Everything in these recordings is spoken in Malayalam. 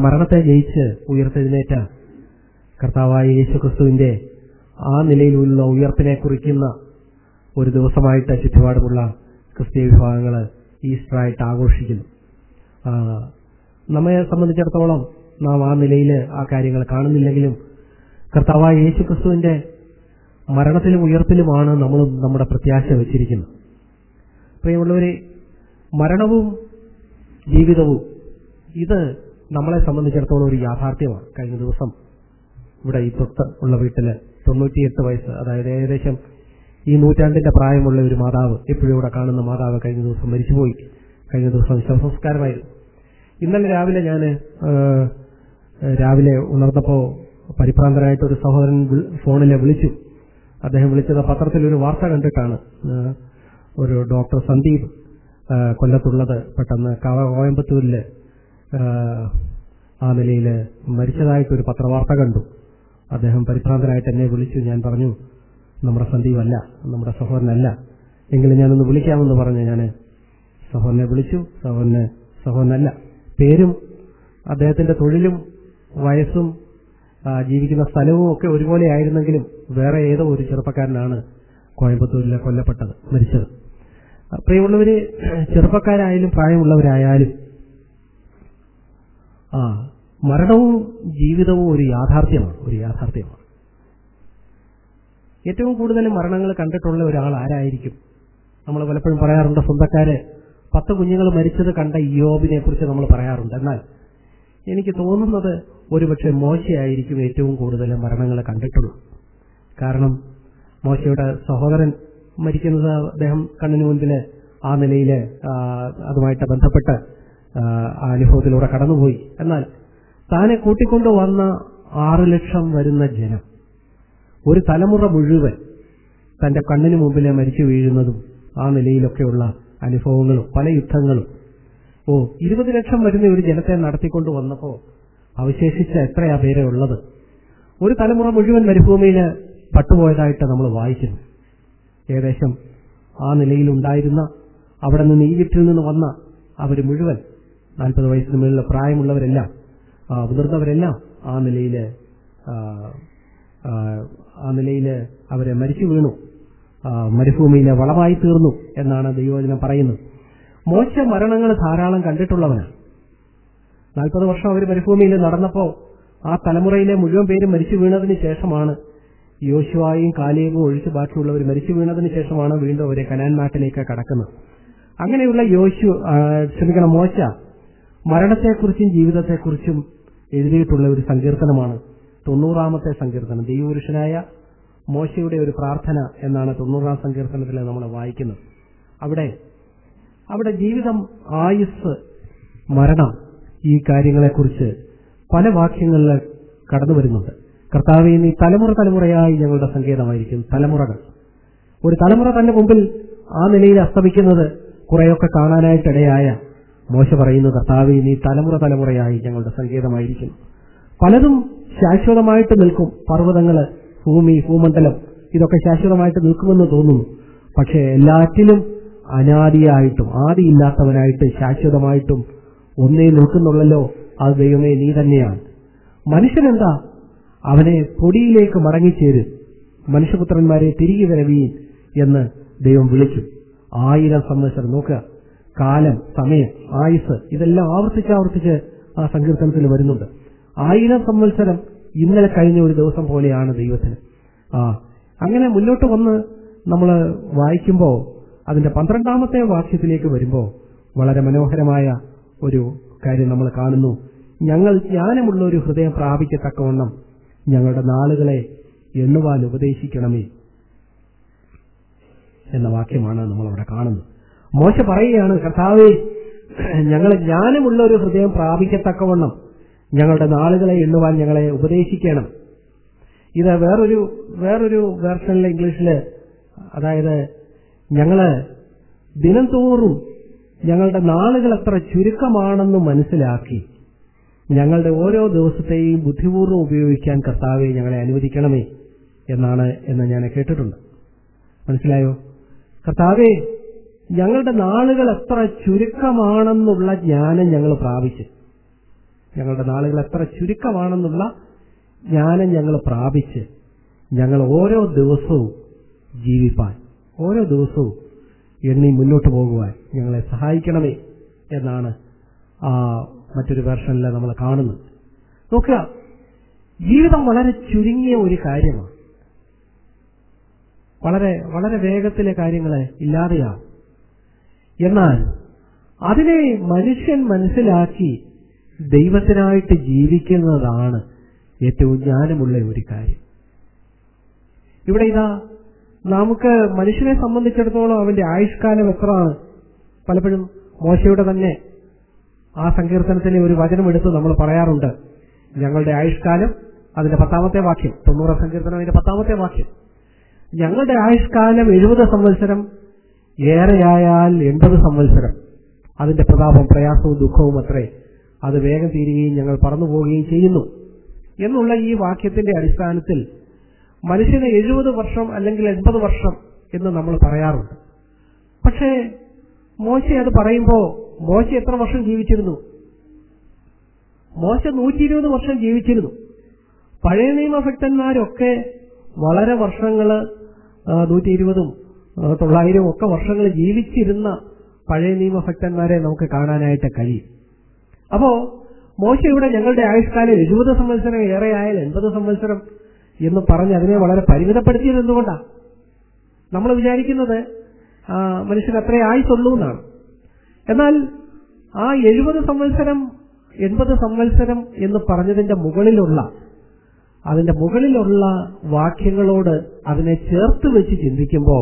മരണത്തെ ജയിച്ച് ഉയർത്തെഴുന്നേറ്റ കർത്താവായ യേശുക്രിസ്തുവിന്റെ ആ നിലയിലുള്ള ഉയർപ്പിനെ കുറിക്കുന്ന ഒരു ദിവസമായിട്ട് ചുറ്റുപാടുമുള്ള ക്രിസ്തീയ വിഭാഗങ്ങൾ ഈസ്റ്ററായിട്ട് ആഘോഷിക്കുന്നു ആ, നമ്മെ സംബന്ധിച്ചിടത്തോളം നാം ആ നിലയിൽ ആ കാര്യങ്ങൾ കാണുന്നില്ലെങ്കിലും കർത്താവായ യേശുക്രിസ്തുവിന്റെ മരണത്തിലും ഉയർപ്പിലുമാണ് നമ്മൾ നമ്മുടെ പ്രത്യാശ വെച്ചിരിക്കുന്നത് പ്രിയമുള്ളവരെ മരണവും ജീവിതവും ഇത് നമ്മളെ സംബന്ധിച്ചിടത്തോളം ഒരു യാഥാർത്ഥ്യമാണ് കഴിഞ്ഞ ദിവസം ഇവിടെ ഈ തൊട്ട് ഉള്ള വീട്ടില് തൊണ്ണൂറ്റിയെട്ട് വയസ്സ് അതായത് ഏകദേശം ഈ നൂറ്റാണ്ടിന്റെ പ്രായമുള്ള ഒരു മാതാവ് എപ്പോഴും ഇവിടെ കാണുന്ന മാതാവ് കഴിഞ്ഞ ദിവസം മരിച്ചുപോയി കഴിഞ്ഞ ദിവസം ശവസംസ്കാരമായിരുന്നു ഇന്നലെ രാവിലെ ഞാൻ രാവിലെ ഉണർന്നപ്പോ പരിഭ്രാന്തനായിട്ട് ഒരു സഹോദരൻ വിളി- ഫോണിലെ വിളിച്ചു അദ്ദേഹം വിളിച്ചത് പത്രത്തിൽ ഒരു വാർത്ത കണ്ടിട്ടാണ് ആ, ഒരു ഡോക്ടർ സന്ദീപ് ആ, കൊല്ലത്തുള്ളത് പെട്ടെന്ന് കവ- കോയമ്പത്തൂരില് ആ, ആ നിലയിൽ മരിച്ചതായിട്ട് ഒരു പത്രവാർത്ത കണ്ടു അദ്ദേഹം പരിഭ്രാന്തനായിട്ട് എന്നെ വിളിച്ചു ഞാൻ പറഞ്ഞു നമ്മുടെ സന്ദീപ് അല്ല നമ്മുടെ സഹോദരനല്ല എങ്കിലും ഞാനൊന്ന് വിളിക്കാമെന്ന് പറഞ്ഞു ഞാൻ സഹോദരനെ വിളിച്ചു സഹോദരന് സഹോദരനല്ല പേരും അദ്ദേഹത്തിന്റെ തൊഴിലും വയസ്സും ആ, ജീവിക്കുന്ന സ്ഥലവും ഒക്കെ ഒരുപോലെ ആയിരുന്നെങ്കിലും വേറെ ഏതോ ഒരു ചെറുപ്പക്കാരനാണ് കോയമ്പത്തൂരിലെ കൊല്ലപ്പെട്ടത് മരിച്ചത് ആ, പ്രിയമുള്ളവര് ചെറുപ്പക്കാരായാലും പ്രായമുള്ളവരായാലും ആ മരണവും ജീവിതവും ഒരു യാഥാർത്ഥ്യമാണ് ഒരു യാഥാർത്ഥ്യമാണ് ഏറ്റവും കൂടുതൽ മരണങ്ങൾ കണ്ടിട്ടുള്ള ഒരാൾ ആരായിരിക്കും നമ്മൾ പലപ്പോഴും പറയാറുണ്ട് സ്വന്തക്കാര് പത്ത് കുഞ്ഞുങ്ങൾ മരിച്ചത് കണ്ട യോബിനെ കുറിച്ച് നമ്മൾ പറയാറുണ്ട് എന്നാൽ എനിക്ക് തോന്നുന്നത് ഒരുപക്ഷെ മോശയായിരിക്കും ഏറ്റവും കൂടുതൽ മരണങ്ങൾ കണ്ടിട്ടുള്ളത് കാരണം മോശയുടെ സഹോദരൻ മരിക്കുന്നത് അദ്ദേഹം കണ്ണിന് മുൻപിൽ ആ നിലയിൽ അതുമായിട്ട് ബന്ധപ്പെട്ട് ആ, ആ അനുഭവത്തിലൂടെ കടന്നുപോയി എന്നാൽ താനെ കൂട്ടിക്കൊണ്ടു വന്ന ആറ് ലക്ഷം വരുന്ന ജനം ഒരു തലമുറ മുഴുവൻ തന്റെ കണ്ണിന് മുമ്പിൽ മരിച്ചു വീഴുന്നതും ആ നിലയിലൊക്കെയുള്ള അനുഭവങ്ങളും പല യുദ്ധങ്ങളും ഓ ഇരുപത് ലക്ഷം വരുന്ന ഒരു ജനത്തെ നടത്തിക്കൊണ്ട് വന്നപ്പോ അവശേഷിച്ച എത്രയാ പേരെ ഉള്ളത് ഒരു തലമുറ മുഴുവൻ മരുഭൂമിയിൽ പട്ടുപോയതായിട്ട് നമ്മൾ വായിക്കുന്നു ഏകദേശം ആ നിലയിലുണ്ടായിരുന്ന അവിടെ നിന്ന് ഈജിപ്തിൽ നിന്ന് വന്ന അവർ മുഴുവൻ നാൽപ്പത് വയസ്സിന് മുകളിലുള്ള പ്രായമുള്ളവരെല്ലാം ആ, മുതിർന്നവരെല്ലാം ആ നിലയിൽ ആ നിലയിൽ അവരെ മരിച്ചു വീണു ആ, മരുഭൂമിയിലെ വളമായി തീർന്നു എന്നാണ് ദൈവവചനം പറയുന്നത് മോശ മരണങ്ങൾ ധാരാളം കണ്ടിട്ടുള്ളവനാണ് നാൽപ്പത് വർഷം അവർ മരുഭൂമിയിൽ നടന്നപ്പോ ആ തലമുറയിലെ മുഴുവൻ പേരും മരിച്ചു വീണതിന് ശേഷമാണ് യോശുവായും കാലേബും ഒഴിച്ച് ബാക്കിയുള്ളവർ മരിച്ചു വീണതിന് ശേഷമാണ് വീണ്ടും അവരെ കനാൻ നാട്ടിലേക്ക് കടക്കുന്നത് അങ്ങനെയുള്ള യോശു ആ, ക്ഷമിക്കണം മോശ മരണത്തെക്കുറിച്ചും ജീവിതത്തെക്കുറിച്ചും എഴുതിയിട്ടുള്ള ഒരു സങ്കീർത്തനമാണ് തൊണ്ണൂറാമത്തെ സങ്കീർത്തനം ദൈവപുരുഷനായ മോശയുടെ ഒരു പ്രാർത്ഥന എന്നാണ് തൊണ്ണൂറാം സങ്കീർത്തനത്തിൽ നമ്മൾ വായിക്കുന്നത് അവിടെ അവിടെ ജീവിതം ആയുസ് മരണം ഈ കാര്യങ്ങളെക്കുറിച്ച് പല വാക്യങ്ങളിൽ കടന്നു വരുന്നുണ്ട് കർത്താവെ നീ തലമുറ തലമുറയായി ഞങ്ങളുടെ സങ്കേതമായിരിക്കും തലമുറകൾ ഒരു തലമുറ തന്റെ മുമ്പിൽ ആ നിലയിൽ അസ്തമിക്കുന്നത് കുറെയൊക്കെ കാണാനായിട്ടിടയായ മോശ പറയുന്നു കർത്താവെ നീ തലമുറ തലമുറയായി ഞങ്ങളുടെ സങ്കേതമായിരിക്കും പലതും ശാശ്വതമായിട്ട് നിൽക്കും പർവ്വതങ്ങള് ഭൂമി ഭൂമണ്ഡലം ഇതൊക്കെ ശാശ്വതമായിട്ട് നിൽക്കുമെന്ന് തോന്നുന്നു പക്ഷേ എല്ലാറ്റിലും അനാദിയായിട്ടും ആദിയില്ലാത്തവനായിട്ട് ശാശ്വതമായിട്ടും ഒന്നേ നിൽക്കുന്നുള്ളല്ലോ അത് ദൈവമേ നീ തന്നെയാണ് മനുഷ്യനെന്താ അവനെ പൊടിയിലേക്ക് മടങ്ങിച്ചേരും മനുഷ്യപുത്രന്മാരെ തിരികെ വരവീൻ എന്ന് ദൈവം വിളിച്ചു ആയിരം സംവത്സരം നോക്കുക കാലം സമയം ആയുസ് ഇതെല്ലാം ആവർത്തിച്ച് ആവർത്തിച്ച് ആ സങ്കീർത്തനത്തിൽ വരുന്നുണ്ട് ആയിരം സംവത്സരം ഇന്നലെ കഴിഞ്ഞ ഒരു ദിവസം പോലെയാണ് ദൈവത്തിന് ആ അങ്ങനെ മുന്നോട്ട് വന്ന് നമ്മൾ വായിക്കുമ്പോൾ അതിന്റെ പന്ത്രണ്ടാമത്തെ വാക്യത്തിലേക്ക് വരുമ്പോൾ വളരെ മനോഹരമായ ഒരു കാര്യം നമ്മൾ കാണുന്നു ഞങ്ങൾ ജ്ഞാനമുള്ള ഒരു ഹൃദയം പ്രാപിക്കത്തക്കവണ്ണം ഞങ്ങളുടെ നാളുകളെ എണ്ണുവാൻ ഉപദേശിക്കണമേ എന്ന വാക്യമാണ് നമ്മൾ അവിടെ കാണുന്നത് മോശ പറയുകയാണ് കർത്താവെ ഞങ്ങൾ ജ്ഞാനമുള്ള ഒരു ഹൃദയം പ്രാപിക്കത്തക്കവണ്ണം ഞങ്ങളുടെ നാളുകളെ എണ്ണുവാൻ ഞങ്ങളെ ഉപദേശിക്കണം ഇത് വേറൊരു വേറൊരു വേർഷനിലെ ഇംഗ്ലീഷില് അതായത് ഞങ്ങള് ദിനം തോറും ഞങ്ങളുടെ നാളുകൾ എത്ര ചുരുക്കമാണെന്ന് മനസ്സിലാക്കി ഞങ്ങളുടെ ഓരോ ദിവസത്തെയും ബുദ്ധിപൂർവ്വം ഉപയോഗിക്കാൻ കർത്താവെ ഞങ്ങളെ അനുവദിക്കണമേ എന്നാണ് എന്ന് ഞാൻ കേട്ടിട്ടുണ്ട് മനസ്സിലായോ കർത്താവെ ഞങ്ങളുടെ നാളുകൾ എത്ര ചുരുക്കമാണെന്നുള്ള ജ്ഞാനം ഞങ്ങൾ പ്രാപിച്ചു ഞങ്ങളുടെ നാളുകൾ എത്ര ചുരുക്കമാണെന്നുള്ള ജ്ഞാനം ഞങ്ങൾ പ്രാപിച്ച് ഞങ്ങൾ ഓരോ ദിവസവും ജീവിപ്പാൻ ഓരോ ദിവസവും എണ്ണി മുന്നോട്ട് പോകുവാൻ ഞങ്ങളെ സഹായിക്കണമേ എന്നാണ് ആ മറ്റൊരു വെർഷനിൽ നമ്മൾ കാണുന്നത് നോക്കുക ജീവിതം വളരെ ചുരുങ്ങിയ ഒരു കാര്യമാണ് വളരെ വളരെ വേഗത്തിലെ കാര്യങ്ങൾ ഇല്ലാതെയാവും എന്നാൽ അതിനെ മനുഷ്യൻ മനസ്സിലാക്കി ദൈവത്തിനായിട്ട് ജീവിക്കുന്നതാണ് ഏറ്റവും ജ്ഞാനമുള്ള ഒരു കാര്യം ഇവിടെ ഇതാ നമുക്ക് മനുഷ്യനെ സംബന്ധിച്ചിടത്തോളം അവന്റെ ആയുഷ്കാലം എത്രയാണ് പലപ്പോഴും മോശയുടെ തന്നെ ആ സങ്കീർത്തനത്തിലെ ഒരു വചനം എടുത്ത് നമ്മൾ പറയാറുണ്ട് ഞങ്ങളുടെ ആയുഷ്കാലം അതിന്റെ പത്താമത്തെ വാക്യം തൊണ്ണൂറ് സങ്കീർത്തനം അതിന്റെ പത്താമത്തെ വാക്യം ഞങ്ങളുടെ ആയുഷ്കാലം എഴുപത് സംവത്സരം ഏറെയായാൽ എൺപത് സംവത്സരം അതിന്റെ പ്രതാപം പ്രയാസവും ദുഃഖവും അത്രേ അത് വേഗം തീരുകയും ഞങ്ങൾ പറന്നു പോവുകയും ചെയ്യുന്നു എന്നുള്ള ഈ വാക്യത്തിന്റെ അടിസ്ഥാനത്തിൽ മനുഷ്യന് എഴുപത് വർഷം അല്ലെങ്കിൽ എൺപത് വർഷം എന്ന് നമ്മൾ പറയാറുണ്ട് പക്ഷേ മോശ അത് പറയുമ്പോ മോശ എത്ര വർഷം ജീവിച്ചിരുന്നു മോശ നൂറ്റി ഇരുപത് വർഷം ജീവിച്ചിരുന്നു പഴയ നിയമഭക്തന്മാരൊക്കെ വളരെ വർഷങ്ങള് നൂറ്റി ഇരുപതും തൊള്ളായിരവും ഒക്കെ വർഷങ്ങൾ ജീവിച്ചിരുന്ന പഴയ നിയമഭക്തന്മാരെ നമുക്ക് കാണാനായിട്ട് കഴിയും അപ്പോ മോശ ഇവിടെ ഞങ്ങളുടെ ആയുഷ്കാലം എഴുപത് സംവത്സരം ഏറെ ആയാൽ എൺപത് സംവത്സരം എന്ന് പറഞ്ഞ് അതിനെ വളരെ പരിമിതപ്പെടുത്തിയത് എന്തുകൊണ്ടാണ് നമ്മൾ വിചാരിക്കുന്നത് മനുഷ്യന് അത്രേ ആയുസുള്ളൂ എന്നാണ് എന്നാൽ ആ എഴുപത് സംവത്സരം എൺപത് സംവത്സരം എന്ന് പറഞ്ഞതിന്റെ മുകളിലുള്ള അതിന്റെ മുകളിലുള്ള വാക്യങ്ങളോട് അതിനെ ചേർത്ത് വെച്ച് ചിന്തിക്കുമ്പോ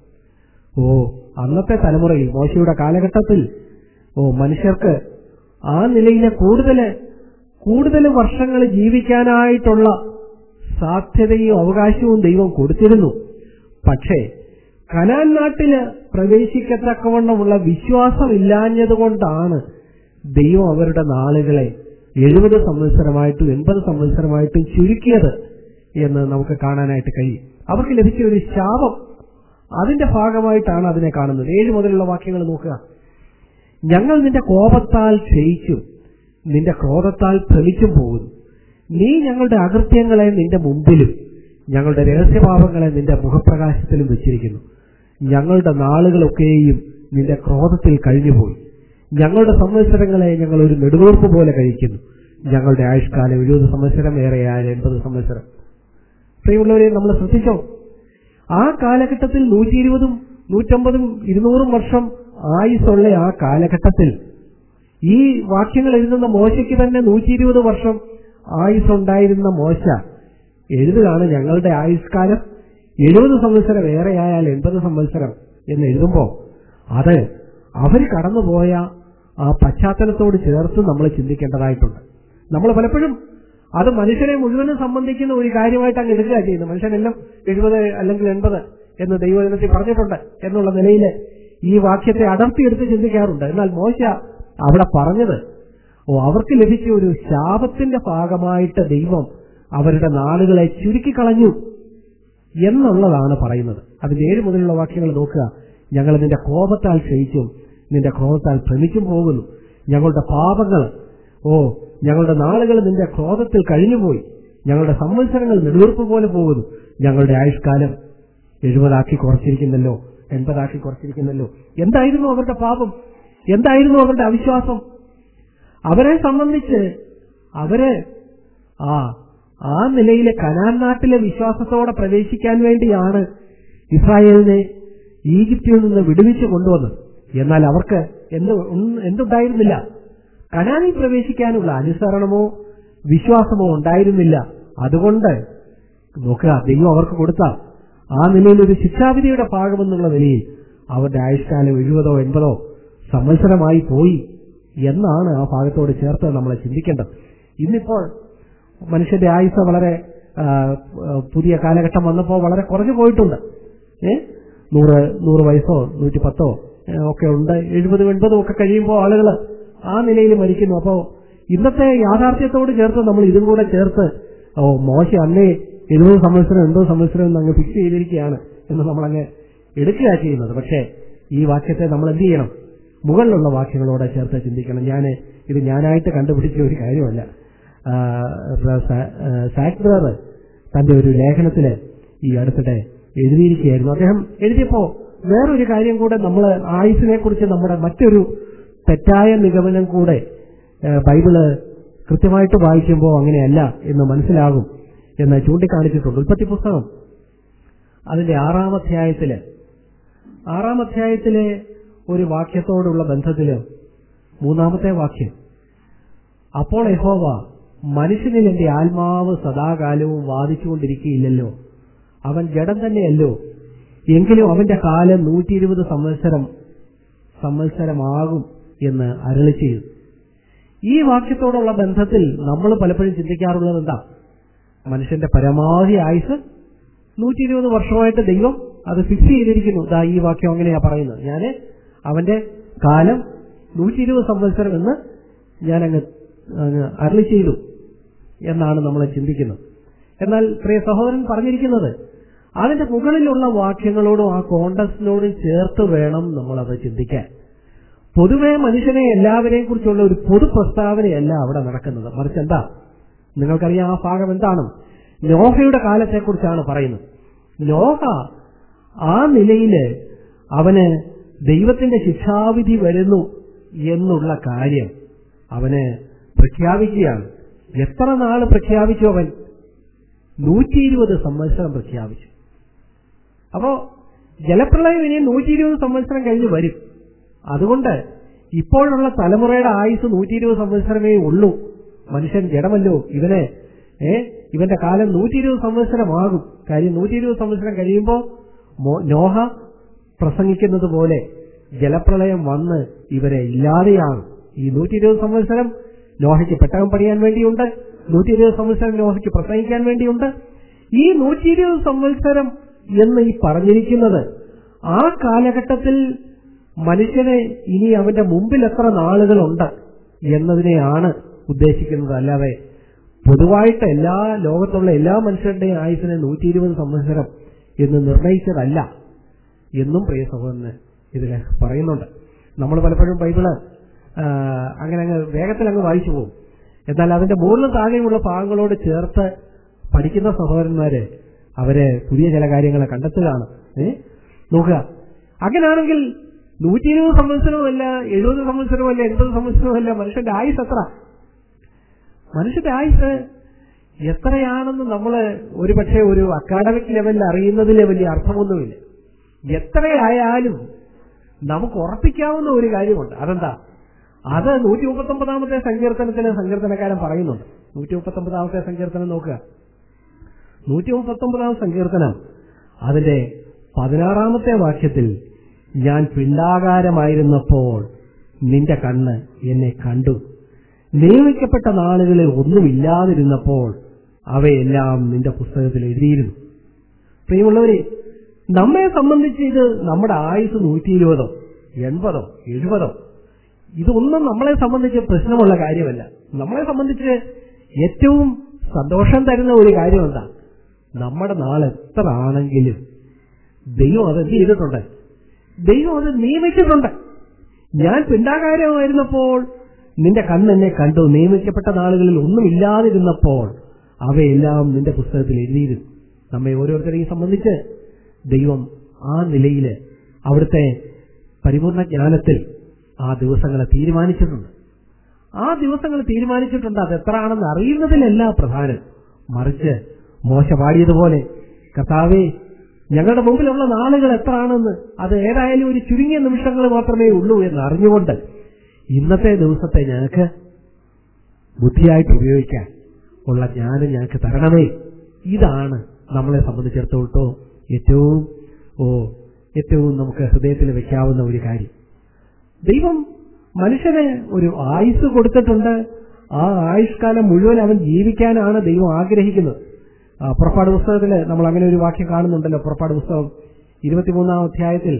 ഓ അന്നത്തെ തലമുറയിൽ മോശയുടെ കാലഘട്ടത്തിൽ ഓ മനുഷ്യർക്ക് ആ നിലയിലെ കൂടുതൽ കൂടുതൽ വർഷങ്ങൾ ജീവിക്കാനായിട്ടുള്ള സാധ്യതയും അവകാശവും ദൈവം കൊടുത്തിരുന്നു പക്ഷേ കനാൻ നാട്ടില് പ്രവേശിക്കത്തക്കവണ്ണമുള്ള വിശ്വാസമില്ലാഞ്ഞതുകൊണ്ടാണ് ദൈവം അവരുടെ നാളുകളെ എഴുപത് സംവത്സരമായിട്ടും എൺപത് സംവത്സരമായിട്ടും ചുരുക്കിയത് എന്ന് നമുക്ക് കാണാനായിട്ട് കഴിയും അവർക്ക് ലഭിച്ച ഒരു ശാപം അതിന്റെ ഭാഗമായിട്ടാണ് അതിനെ കാണുന്നത് ഏഴ് മുതലുള്ള വാക്യങ്ങൾ നോക്കുക ഞങ്ങൾ നിന്റെ കോപത്താൽ ക്ഷയിച്ചും നിന്റെ ക്രോധത്താൽ ഭ്രമിച്ചും പോകുന്നു നീ ഞങ്ങളുടെ അകൃത്യങ്ങളെ നിന്റെ മുമ്പിലും ഞങ്ങളുടെ രഹസ്യഭാവങ്ങളെ നിന്റെ മുഖപ്രകാശത്തിലും വെച്ചിരിക്കുന്നു ഞങ്ങളുടെ നാളുകളൊക്കെയും നിന്റെ ക്രോധത്തിൽ കഴിഞ്ഞുപോയി ഞങ്ങളുടെ സംവത്സരങ്ങളെ ഞങ്ങൾ ഒരു നെടുവീർപ്പ് പോലെ കഴിക്കുന്നു ഞങ്ങളുടെ ആയുഷ്കാലം എഴുപത് സംവത്സരം ഏറെയായ എൺപത് സംവത്സരം പ്രിയമുള്ളവരെ നമ്മൾ ശ്രദ്ധിച്ചോ ആ കാലഘട്ടത്തിൽ നൂറ്റി ഇരുപതും നൂറ്റമ്പതും ഇരുന്നൂറും വർഷം ആയുസുള്ള ആ കാലഘട്ടത്തിൽ ഈ വാക്യങ്ങൾ എഴുതുന്ന മോശയ്ക്ക് തന്നെ നൂറ്റി ഇരുപത് വർഷം ആയുസ്സുണ്ടായിരുന്ന മോശ എഴുതുകയാണ് ഞങ്ങളുടെ ആയുഷ്കാലം എഴുപത് സംവത്സരം ഏറെയായാൽ എൺപത് സംവത്സരം എന്ന് എഴുതുമ്പോ അത് അവർ കടന്നുപോയ ആ പശ്ചാത്തലത്തോട് ചേർത്ത് നമ്മൾ ചിന്തിക്കേണ്ടതായിട്ടുണ്ട് നമ്മൾ പലപ്പോഴും അത് മനുഷ്യനെ മുഴുവനും സംബന്ധിക്കുന്ന ഒരു കാര്യമായിട്ട് അങ്ങ് എടുക്കുക ചെയ്യുന്നത് മനുഷ്യനെല്ലാം എഴുപത് അല്ലെങ്കിൽ എൺപത് എന്ന് ദൈവജനത്തിൽ പറഞ്ഞിട്ടുണ്ട് എന്നുള്ള നിലയിൽ ഈ വാക്യത്തെ അടർത്തിയെടുത്ത് ചിന്തിക്കാറുണ്ട് എന്നാൽ മോശ അവിടെ പറഞ്ഞത് ഓ അവർക്ക് ലഭിച്ച ഒരു ശാപത്തിന്റെ ഭാഗമായിട്ട് ദൈവം അവരുടെ നാളുകളെ ചുരുക്കിക്കളഞ്ഞു എന്നുള്ളതാണ് പറയുന്നത് അതിന്റെ ഏഴ് മുതലുള്ള വാക്യങ്ങൾ നോക്കുക ഞങ്ങൾ നിന്റെ കോപത്താൽ ക്ഷയിച്ചും നിന്റെ ക്രോധത്താൽ ഭ്രമിച്ചും പോകുന്നു ഞങ്ങളുടെ പാപങ്ങൾ ഓ ഞങ്ങളുടെ നാളുകൾ നിന്റെ ക്രോധത്തിൽ കഴിഞ്ഞുപോയി ഞങ്ങളുടെ സംവത്സരങ്ങൾ നെടുവീർപ്പ് പോലെ പോകുന്നു ഞങ്ങളുടെ ആയുഷ്കാലം എഴുപതാക്കി കുറച്ചിരിക്കുന്നല്ലോ എൺപതാക്കി കുറച്ചിരിക്കുന്നല്ലോ എന്തായിരുന്നു അവരുടെ പാപം എന്തായിരുന്നു അവരുടെ അവിശ്വാസം അവരെ സംബന്ധിച്ച് അവര് ആ ആ നിലയിലെ കനാൻ നാട്ടിലെ വിശ്വാസത്തോടെ പ്രവേശിക്കാൻ വേണ്ടിയാണ് ഇസ്രായേലിനെ ഈജിപ്തിൽ നിന്ന് വിടുവിച്ച് കൊണ്ടുവന്നത് എന്നാൽ അവർക്ക് എന്ത് എന്തുണ്ടായിരുന്നില്ല കനാനിൽ പ്രവേശിക്കാനുള്ള അനുസരണമോ വിശ്വാസമോ ഉണ്ടായിരുന്നില്ല അതുകൊണ്ട് നോക്കുക ദൈവം അവർക്ക് കൊടുത്ത ആ നിലയിൽ ഒരു ശിക്ഷാവിധിയുടെ ഭാഗമെന്നുള്ള നിലയിൽ അവരുടെ ആയുഷ്കാലം എഴുപതോ എൺപതോ സംവത്സരമായി പോയി എന്നാണ് ആ ഭാഗത്തോട് ചേർത്ത് നമ്മൾ ചിന്തിക്കേണ്ടത് ഇന്നിപ്പോൾ മനുഷ്യന്റെ ആയുസ് വളരെ പുതിയ കാലഘട്ടം വന്നപ്പോൾ വളരെ കുറഞ്ഞു പോയിട്ടുണ്ട് ഏ നൂറ് നൂറ് വയസ്സോ നൂറ്റി പത്തോ ഒക്കെ ഉണ്ട് എഴുപതും എൺപതും ഒക്കെ കഴിയുമ്പോൾ ആളുകൾ ആ നിലയിൽ മരിക്കുന്നു അപ്പോ ഇന്നത്തെ യാഥാർത്ഥ്യത്തോട് ചേർത്ത് നമ്മൾ ഇതും കൂടെ ചേർത്ത് ഓ മോശ അന്നേ എഴുപത് സംവത്സരം എൺപത് സംവത്സരം എന്ന് അങ്ങ് ഫിക്സ് ചെയ്തിരിക്കുകയാണ് എന്ന് നമ്മൾ അങ്ങ് എടുക്കുക ചെയ്യുന്നത് പക്ഷേ ഈ വാക്യത്തെ നമ്മൾ എന്ത് ചെയ്യണം മുകളിലുള്ള വാക്യങ്ങളോടെ ചേർത്ത് ചിന്തിക്കണം ഞാൻ ഇത് ഞാനായിട്ട് കണ്ടുപിടിച്ച ഒരു കാര്യമല്ല ആ, സ- ആ, സാക് ബ്രദർ തന്റെ ഒരു ലേഖനത്തില് ഈ അടുത്തിടെ എഴുതിയിരിക്കുകയായിരുന്നു അദ്ദേഹം എഴുതിയപ്പോ വേറൊരു കാര്യം കൂടെ നമ്മൾ ആയുസിനെ കുറിച്ച് നമ്മുടെ മറ്റൊരു തെറ്റായ നിഗമനം കൂടെ ആ, ബൈബിള് കൃത്യമായിട്ട് വായിക്കുമ്പോൾ അങ്ങനെയല്ല എന്ന് മനസ്സിലാകും എന്ന് ചൂണ്ടിക്കാണിച്ചിട്ടുണ്ട് ഉൽപ്പത്തി പുസ്തകം അതിന്റെ ആറാം അധ്യായത്തില് ആറാം അധ്യായത്തിലെ ഒരു വാക്യത്തോടുള്ള ബന്ധത്തില് മൂന്നാമത്തെ വാക്യം അപ്പോൾ യഹോവ മനുഷ്യനിൽ എന്റെ ആത്മാവ് സദാകാലവും വാദിച്ചുകൊണ്ടിരിക്കുകയില്ലല്ലോ അവൻ ജഡം തന്നെയല്ലോ എങ്കിലും അവന്റെ കാലം നൂറ്റി ഇരുപത് സംവത്സരം സംവത്സരമാകും എന്ന് അരളി ചെയ്തു ഈ വാക്യത്തോടുള്ള ബന്ധത്തിൽ നമ്മൾ പലപ്പോഴും ചിന്തിക്കാറുള്ളത് എന്താ മനുഷ്യന്റെ പരമാവധി ആയുസ് നൂറ്റി ഇരുപത് വർഷമായിട്ട് ദൈവം അത് ഫിക്സ് ചെയ്തിരിക്കുന്നു ദാ ഈ വാക്യം അങ്ങനെയാ പറയുന്നത് ഞാന് അവന്റെ കാലം നൂറ്റി ഇരുപത് സംവത്സരം എന്ന് ഞാൻ അങ്ങ് അങ്ങ് അരളി ചെയ്തു എന്നാണ് നമ്മൾ ചിന്തിക്കുന്നത് എന്നാൽ പ്രിയ സഹോദരൻ പറഞ്ഞിരിക്കുന്നത് അതിന്റെ മുകളിലുള്ള വാക്യങ്ങളോടും ആ കോണ്ടക്സിനോടും ചേർത്ത് വേണം നമ്മൾ അത് ചിന്തിക്കാൻ പൊതുവെ മനുഷ്യനെ എല്ലാവരെയും കുറിച്ചുള്ള ഒരു പൊതു പ്രസ്താവനയല്ല അവിടെ നടക്കുന്നത് മറിച്ച് എന്താ നിങ്ങൾക്കറിയാം ആ ഭാഗം എന്താണ് നോഹയുടെ കാലത്തെക്കുറിച്ചാണ് പറയുന്നത് നോഹ ആ നിലയില് അവന് ദൈവത്തിന്റെ ശിക്ഷാവിധി വരുന്നു എന്നുള്ള കാര്യം അവന് പ്രഖ്യാപിക്കുകയാണ് എത്ര നാള് പ്രഖ്യാപിച്ചു അവൻ നൂറ്റി ഇരുപത് സംവത്സരം പ്രഖ്യാപിച്ചു അപ്പോ ജലപ്രളയം ഇനി നൂറ്റി ഇരുപത് സംവത്സരം കഴിഞ്ഞ് വരും അതുകൊണ്ട് ഇപ്പോഴുള്ള തലമുറയുടെ ആയുസ് നൂറ്റി ഇരുപത് സംവത്സരമേ ഉള്ളൂ മനുഷ്യൻ ജഡമല്ലോ ഇവന് ഏ ഇവന്റെ കാലം നൂറ്റി ഇരുപത് സംവത്സരമാകും കാര്യം നൂറ്റി ഇരുപത് സംവത്സരം കഴിയുമ്പോൾ മോ- നോഹ പ്രസംഗിക്കുന്നത് പോലെ ജലപ്രളയം വന്ന് ഇവരെ ഇല്ലാതെയാണ് ഈ നൂറ്റി ഇരുപത് സംവത്സരം നോഹയ്ക്ക് പെട്ടകം പണിയാൻ വേണ്ടിയുണ്ട് നൂറ്റി ഇരുപത് സംവത്സരം നോഹയ്ക്ക് പ്രസംഗിക്കാൻ വേണ്ടിയുണ്ട് ഈ നൂറ്റി ഇരുപത് സംവത്സരം എന്ന് ഈ പറഞ്ഞിരിക്കുന്നത് ആ കാലഘട്ടത്തിൽ മനുഷ്യനെ ഇനി അവന്റെ മുമ്പിൽ എത്ര നാളുകളുണ്ട് എന്നതിനെയാണ് ഉദ്ദേശിക്കുന്നത് അല്ലാതെ പൊതുവായിട്ട് എല്ലാ ലോകത്തുള്ള എല്ലാ മനുഷ്യരുടെയും ആയുസിനെ നൂറ്റി ഇരുപത് സംവത്സരം എന്ന് നിർണയിച്ചതല്ല എന്നും പ്രിയ സഹോദരന് ഇതിൽ പറയുന്നുണ്ട് നമ്മൾ പലപ്പോഴും ബൈബിള് ആ, അങ്ങനെ അങ്ങ് വേഗത്തിൽ അങ്ങ് വായിച്ചു പോകും എന്നാൽ അതിന്റെ മുകളിലും താഴെയുമുള്ള ഭാഗങ്ങളോട് ചേർത്ത് പഠിക്കുന്ന സഹോദരന്മാര് അവര് പുതിയ ചില കാര്യങ്ങളെ കണ്ടെത്തുകയാണ് ഏ നോക്കുക അങ്ങനെയാണെങ്കിൽ നൂറ്റി ഇരുപത് സംവത്സരവുമല്ല എഴുപത് സംവത്സരവുമല്ല എൺപത് സംവത്സരവുമല്ല മനുഷ്യന്റെ ആയുസ് എത്ര മനുഷ്യന്റെ ആയുസ് എത്രയാണെന്ന് നമ്മൾ ഒരുപക്ഷെ ഒരു അക്കാഡമിക് ലെവലിൽ അറിയുന്നതിലെ വലിയ അർത്ഥമൊന്നുമില്ല എത്രയായാലും നമുക്ക് ഉറപ്പിക്കാവുന്ന ഒരു കാര്യമുണ്ട് അതെന്താ അത് നൂറ്റി മുപ്പത്തൊമ്പതാമത്തെ സങ്കീർത്തനത്തിന് സങ്കീർത്തനക്കാരൻ പറയുന്നുണ്ട് നൂറ്റി മുപ്പത്തൊമ്പതാമത്തെ സങ്കീർത്തനം നോക്കുക നൂറ്റി മുപ്പത്തൊമ്പതാം സങ്കീർത്തനം അതിന്റെ പതിനാറാമത്തെ വാക്യത്തിൽ ഞാൻ പിണ്ടാകാരമായിരുന്നപ്പോൾ നിന്റെ കണ്ണ് എന്നെ കണ്ടു നിയമിക്കപ്പെട്ട നാളുകളിൽ ഒന്നുമില്ലാതിരുന്നപ്പോൾ അവയെല്ലാം നിന്റെ പുസ്തകത്തിൽ എഴുതിയിരുന്നു പ്രിയമുള്ളവരെ നമ്മെ സംബന്ധിച്ച് ഇത് നമ്മുടെ ആയുസ് നൂറ്റി ഇരുപതോ എൺപതോ എഴുപതോ ഇതൊന്നും നമ്മളെ സംബന്ധിച്ച് പ്രശ്നമുള്ള കാര്യമല്ല നമ്മളെ സംബന്ധിച്ച് ഏറ്റവും സന്തോഷം തരുന്ന ഒരു കാര്യം എന്താ നമ്മുടെ നാൾ എത്ര ആണെങ്കിലും ദൈവം അത് എന്ത് ചെയ്തിട്ടുണ്ട് ദൈവം അത് നിയമിച്ചിട്ടുണ്ട് ഞാൻ പിണ്ടാകാരമായിരുന്നപ്പോൾ നിന്റെ കണ്ണെന്നെ കണ്ടു നിയമിക്കപ്പെട്ട നാളുകളിൽ ഒന്നുമില്ലാതിരുന്നപ്പോൾ അവയെല്ലാം നിന്റെ പുസ്തകത്തിൽ എഴുതിയിരുന്നു നമ്മെ ഓരോരുത്തരെയും സംബന്ധിച്ച് ദൈവം ആ നിലയിൽ അവിടുത്തെ പരിപൂർണ ജ്ഞാനത്തിൽ ആ ദിവസങ്ങളെ തീരുമാനിച്ചിട്ടുണ്ട് ആ ദിവസങ്ങൾ തീരുമാനിച്ചിട്ടുണ്ട് അത് എത്രയാണെന്ന് അറിയുന്നതിലല്ല പ്രധാനം മറിച്ച് മോശ പാടിയതുപോലെ കർത്താവേ ഞങ്ങളുടെ മുമ്പിലുള്ള നാളുകൾ എത്രയാണെന്ന് അത് ഏതായാലും ഒരു ചുരുങ്ങിയ നിമിഷങ്ങൾ മാത്രമേ ഉള്ളൂ എന്ന് അറിഞ്ഞുകൊണ്ട് ഇന്നത്തെ ദിവസത്തെ ഞങ്ങൾക്ക് ബുദ്ധിയായിട്ട് ഉപയോഗിക്കാൻ ഉള്ള ജ്ഞാനം ഞങ്ങൾക്ക് തരണമേ ഇതാണ് നമ്മളെ സംബന്ധിച്ചിടത്തോളം ഏറ്റവും ഓ ഏറ്റവും നമുക്ക് ഹൃദയത്തിൽ വെക്കാവുന്ന ഒരു കാര്യം ദൈവം മനുഷ്യന് ഒരു ആയുസ് കൊടുത്തിട്ടുണ്ട് ആ ആയുഷ്കാലം മുഴുവൻ അവൻ ജീവിക്കാനാണ് ദൈവം ആഗ്രഹിക്കുന്നത് ആ, പുറപ്പാട് പുസ്തകത്തിൽ നമ്മൾ അങ്ങനെ ഒരു വാക്യം കാണുന്നുണ്ടല്ലോ പുറപ്പാട് പുസ്തകം ഇരുപത്തിമൂന്നാം അധ്യായത്തിൽ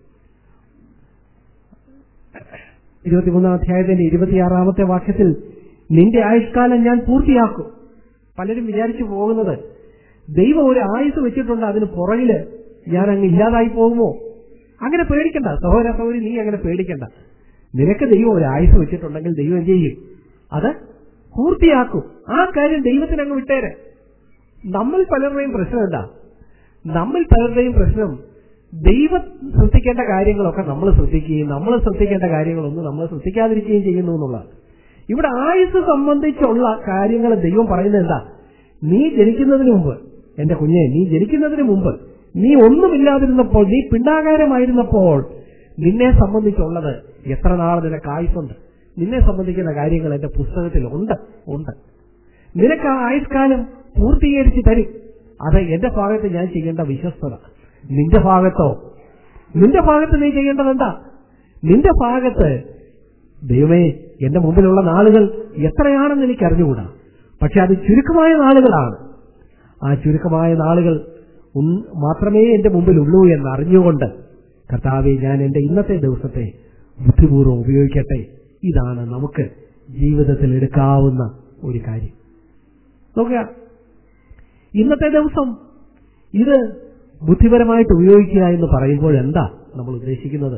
ഇരുപത്തിമൂന്നാം അധ്യായത്തിന്റെ ഇരുപത്തിയാറാമത്തെ വാക്യത്തിൽ നിന്റെ ആയുഷ്കാലം ഞാൻ പൂർത്തിയാക്കും പലരും വിചാരിച്ചു പോകുന്നത് ദൈവം ഒരു ആയുസ് വെച്ചിട്ടുണ്ട് അതിന് പുറകില് ഞാൻ അങ്ങ് ഇല്ലാതായി പോകുമോ അങ്ങനെ പേടിക്കണ്ട സഹോദര സഹോദരി നീ അങ്ങനെ പേടിക്കണ്ട നിനക്ക് ദൈവം ഒരു ആയുസ് വെച്ചിട്ടുണ്ടെങ്കിൽ ദൈവം എന്ത് ചെയ്യും അത് പൂർത്തിയാക്കും ആ കാര്യം ദൈവത്തിന് അങ്ങ് വിട്ടേരെ നമ്മൾ പലരുടെയും പ്രശ്നം എന്താ നമ്മൾ പലരുടെയും പ്രശ്നം ദൈവം ശ്രദ്ധിക്കേണ്ട കാര്യങ്ങളൊക്കെ നമ്മൾ ശ്രദ്ധിക്കുകയും നമ്മൾ ശ്രദ്ധിക്കേണ്ട കാര്യങ്ങളൊന്നും നമ്മൾ ശ്രദ്ധിക്കാതിരിക്കുകയും ചെയ്യുന്നു എന്നുള്ളതാണ് ഇവിടെ ആയുസ് സംബന്ധിച്ചുള്ള കാര്യങ്ങൾ ദൈവം പറയുന്നത് എന്താ നീ ജനിക്കുന്നതിന് മുമ്പ് എന്റെ കുഞ്ഞെ നീ ജനിക്കുന്നതിന് മുമ്പ് നീ ഒന്നുമില്ലാതിരുന്നപ്പോൾ നീ പിണ്ടാകാരമായിരുന്നപ്പോൾ നിന്നെ സംബന്ധിച്ചുള്ളത് എത്ര നാൾ നിനക്ക് ആയുസുണ്ട് നിന്നെ സംബന്ധിക്കുന്ന കാര്യങ്ങൾ എന്റെ പുസ്തകത്തിൽ ഉണ്ട് ഉണ്ട് നിനക്ക് ആ ആയുഷ്കാലം പൂർത്തീകരിച്ച് തരും അത് എന്റെ ഭാഗത്ത് ഞാൻ ചെയ്യേണ്ട വിശ്വസ്തത നിന്റെ ഭാഗത്തോ നിന്റെ ഭാഗത്ത് നീ ചെയ്യേണ്ടത് എന്താ നിന്റെ ഭാഗത്ത് ദൈവമേ എന്റെ മുമ്പിലുള്ള നാളുകൾ എത്രയാണെന്ന് എനിക്ക് അറിഞ്ഞുകൂടാ പക്ഷെ അത് ചുരുക്കമായ നാളുകളാണ് ആ ചുരുക്കമായ നാളുകൾ ഉൺ- മാത്രമേ എന്റെ മുമ്പിലുള്ളൂ എന്ന് അറിഞ്ഞുകൊണ്ട് കർത്താവെ ഞാൻ എന്റെ ഇന്നത്തെ ദിവസത്തെ ബുദ്ധിപൂർവ്വം ഉപയോഗിക്കട്ടെ ഇതാണ് നമുക്ക് ജീവിതത്തിൽ എടുക്കാവുന്ന ഒരു കാര്യം നോക്കുക ഇന്നത്തെ ദിവസം ഇത് ബുദ്ധിപരമായിട്ട് ഉപയോഗിക്കുക എന്ന് പറയുമ്പോൾ എന്താ നമ്മൾ ഉദ്ദേശിക്കുന്നത്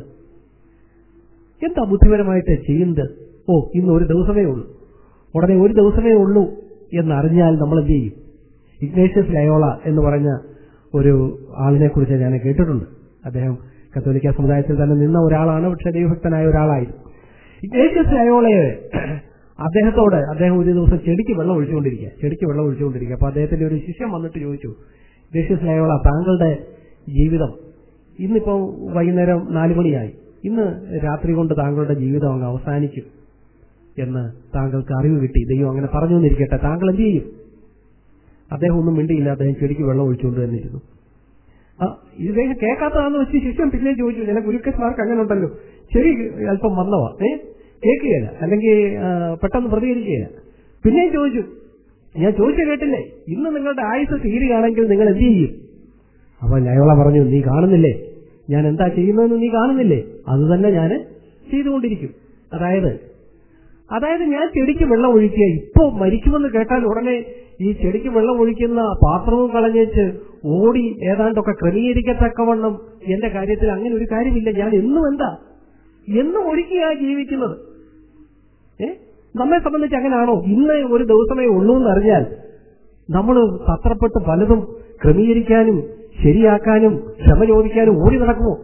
എന്താ ബുദ്ധിപരമായിട്ട് ചെയ്യുന്നത് ഓ ഇന്ന് ഒരു ദിവസമേ ഉള്ളൂ ഉടനെ ഒരു ദിവസമേ ഉള്ളൂ എന്നറിഞ്ഞാൽ നമ്മൾ എന്ത് ചെയ്യും ഇഗ്നേഷ്യസ് ലയോള എന്ന് പറഞ്ഞ ഒരു ആളിനെ കുറിച്ച് ഞാൻ കേട്ടിട്ടുണ്ട് അദ്ദേഹം കത്തോലിക്ക സമുദായത്തിൽ തന്നെ നിന്ന ഒരാളാണ് പക്ഷെ ദൈവഭക്തനായ ഒരാളായിരുന്നു ഇഗ്നേഷ്യസ് ലയോളയെ അദ്ദേഹത്തോട് അദ്ദേഹം ഒരു ദിവസം ചെടിക്ക് വെള്ളം ഒഴിച്ചുകൊണ്ടിരിക്കുക ചെടിക്ക് വെള്ളം ഒഴിച്ചുകൊണ്ടിരിക്കുക അപ്പൊ അദ്ദേഹത്തിന്റെ ഒരു ശിഷ്യം വന്നിട്ട് ചോദിച്ചു ഇഗ്നേഷ്യസ് ലയോള താങ്കളുടെ ജീവിതം ഇന്നിപ്പോ വൈകുന്നേരം നാലു മണിയായി ഇന്ന് രാത്രി കൊണ്ട് താങ്കളുടെ ജീവിതം അങ്ങ് അവസാനിക്കും എന്ന് താങ്കൾക്ക് അറിവ് കിട്ടി ദൈവം അങ്ങനെ പറഞ്ഞു എന്നിരിക്കട്ടെ താങ്കൾ എന്ത് ചെയ്യും അദ്ദേഹം ഒന്നും മിണ്ടിയില്ല അദ്ദേഹം ചെടിക്ക് വെള്ളം ഒഴിച്ചുകൊണ്ട് തന്നിരുന്നു ആ, ഇദ്ദേഹം കേൾക്കാത്തതാന്ന് വെച്ച് ശിഷ്യൻ പിന്നെ ചോദിച്ചു ചില ഗുരുക്കന്മാർക്ക് അങ്ങനെ ഉണ്ടല്ലോ ശരി അല്പം വന്നവാ ഏ കേൾക്കുകയില്ല അല്ലെങ്കിൽ ആ, പെട്ടെന്ന് പ്രതികരിക്കുകയില്ല പിന്നെയും ചോദിച്ചു ഞാൻ ചോദിച്ച കേട്ടില്ലേ ഇന്ന് നിങ്ങളുടെ ആയുസ് തീരുകയാണെങ്കിൽ നിങ്ങൾ എന്ത് ചെയ്യും അപ്പൊ ലയോള പറഞ്ഞു നീ കാണുന്നില്ലേ ഞാൻ എന്താ ചെയ്യുന്നതെന്ന് നീ കാണുന്നില്ലേ അത് തന്നെ ഞാൻ ചെയ്തുകൊണ്ടിരിക്കും അതായത് അതായത് ഞാൻ ചെടിക്ക് വെള്ളം ഒഴിക്കുക ഇപ്പോ മരിക്കുമെന്ന് കേട്ടാൽ ഉടനെ ഈ ചെടിക്ക് വെള്ളം ഒഴിക്കുന്ന പാത്രവും കളഞ്ഞേച്ച് ഓടി ഏതാണ്ടൊക്കെ ക്രമീകരിക്കത്തക്കവണ്ണം എന്റെ കാര്യത്തിൽ അങ്ങനെ ഒരു കാര്യമില്ല ഞാൻ എന്നും എന്താ എന്നും ഒഴുക്കിയാ ജീവിക്കുന്നത് ഏ നമ്മെ സംബന്ധിച്ച് അങ്ങനെയാണോ ഇന്ന് ഒരു ദിവസമേ ഉള്ളൂ എന്ന് അറിഞ്ഞാൽ നമ്മൾ തത്രപ്പെട്ട് പലതും ക്രമീകരിക്കാനും ശരിയാക്കാനും ക്ഷമ ചോദിക്കാനും ഓടി നടക്കുമോ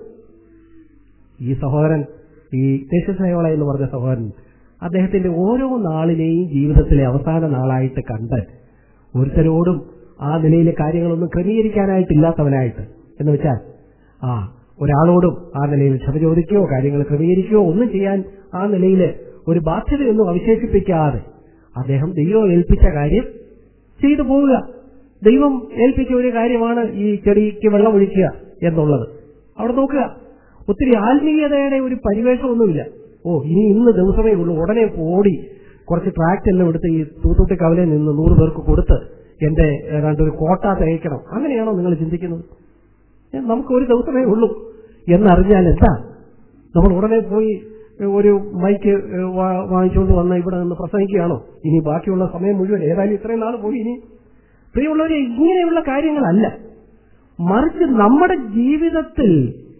ഈ സഹോദരൻ ഈ ദേശസ്നേഹോള എന്ന് പറഞ്ഞ സഹോദരൻ അദ്ദേഹത്തിന്റെ ഓരോ നാളിനെയും ജീവിതത്തിലെ അവസാന നാളായിട്ട് കണ്ട് ഒരുത്തരോടും ആ നിലയിലെ കാര്യങ്ങളൊന്നും ക്രമീകരിക്കാനായിട്ടില്ലാത്തവനായിട്ട് എന്ന് വെച്ചാൽ ആ ഒരാളോടും ആ നിലയിൽ ക്ഷമ ചോദിക്കുകയോ കാര്യങ്ങൾ ക്രമീകരിക്കുകയോ ഒന്നും ചെയ്യാൻ ആ നിലയിൽ ഒരു ബാധ്യതയൊന്നും അവശേഷിപ്പിക്കാതെ അദ്ദേഹം ദൈവം ഏൽപ്പിച്ച കാര്യം ചെയ്തു പോവുക ദൈവം ഏൽപ്പിച്ച ഒരു കാര്യമാണ് ഈ ചെടിക്ക് വെള്ളം ഒഴിക്കുക എന്നുള്ളത് അവിടെ നോക്കുക ഒത്തിരി ആത്മീയതയുടെ ഒരു പരിവേഷമൊന്നുമില്ല ഓ ഇനി ഇന്ന് ദിവസമേ ഉള്ളൂ ഉടനെ ഓടി കുറച്ച് ട്രാക്ട് എല്ലാം എടുത്ത് ഈ തൂത്തുട്ടി കവലയിൽ നിന്ന് നൂറ് പേർക്ക് കൊടുത്ത് എന്റെ ഏതാണ്ട് ഒരു കോട്ട തയ്ക്കണം അങ്ങനെയാണോ നിങ്ങൾ ചിന്തിക്കുന്നത് ഏ, നമുക്ക് ഒരു ദിവസമേ ഉള്ളൂ എന്നറിഞ്ഞാൽ എന്താ നമ്മൾ ഉടനെ പോയി ഒരു മൈക്ക് ഏ, വാ- വാങ്ങിച്ചുകൊണ്ട് വന്ന് ഇവിടെ നിന്ന് പ്രസംഗിക്കുകയാണോ ഇനി ബാക്കിയുള്ള സമയം മുഴുവൻ ഏതായാലും ഇത്രയും നാൾ പോയി ഇനി പ്രിയമുള്ളവരെ ഇങ്ങനെയുള്ള കാര്യങ്ങളല്ല മറിച്ച് നമ്മുടെ ജീവിതത്തിൽ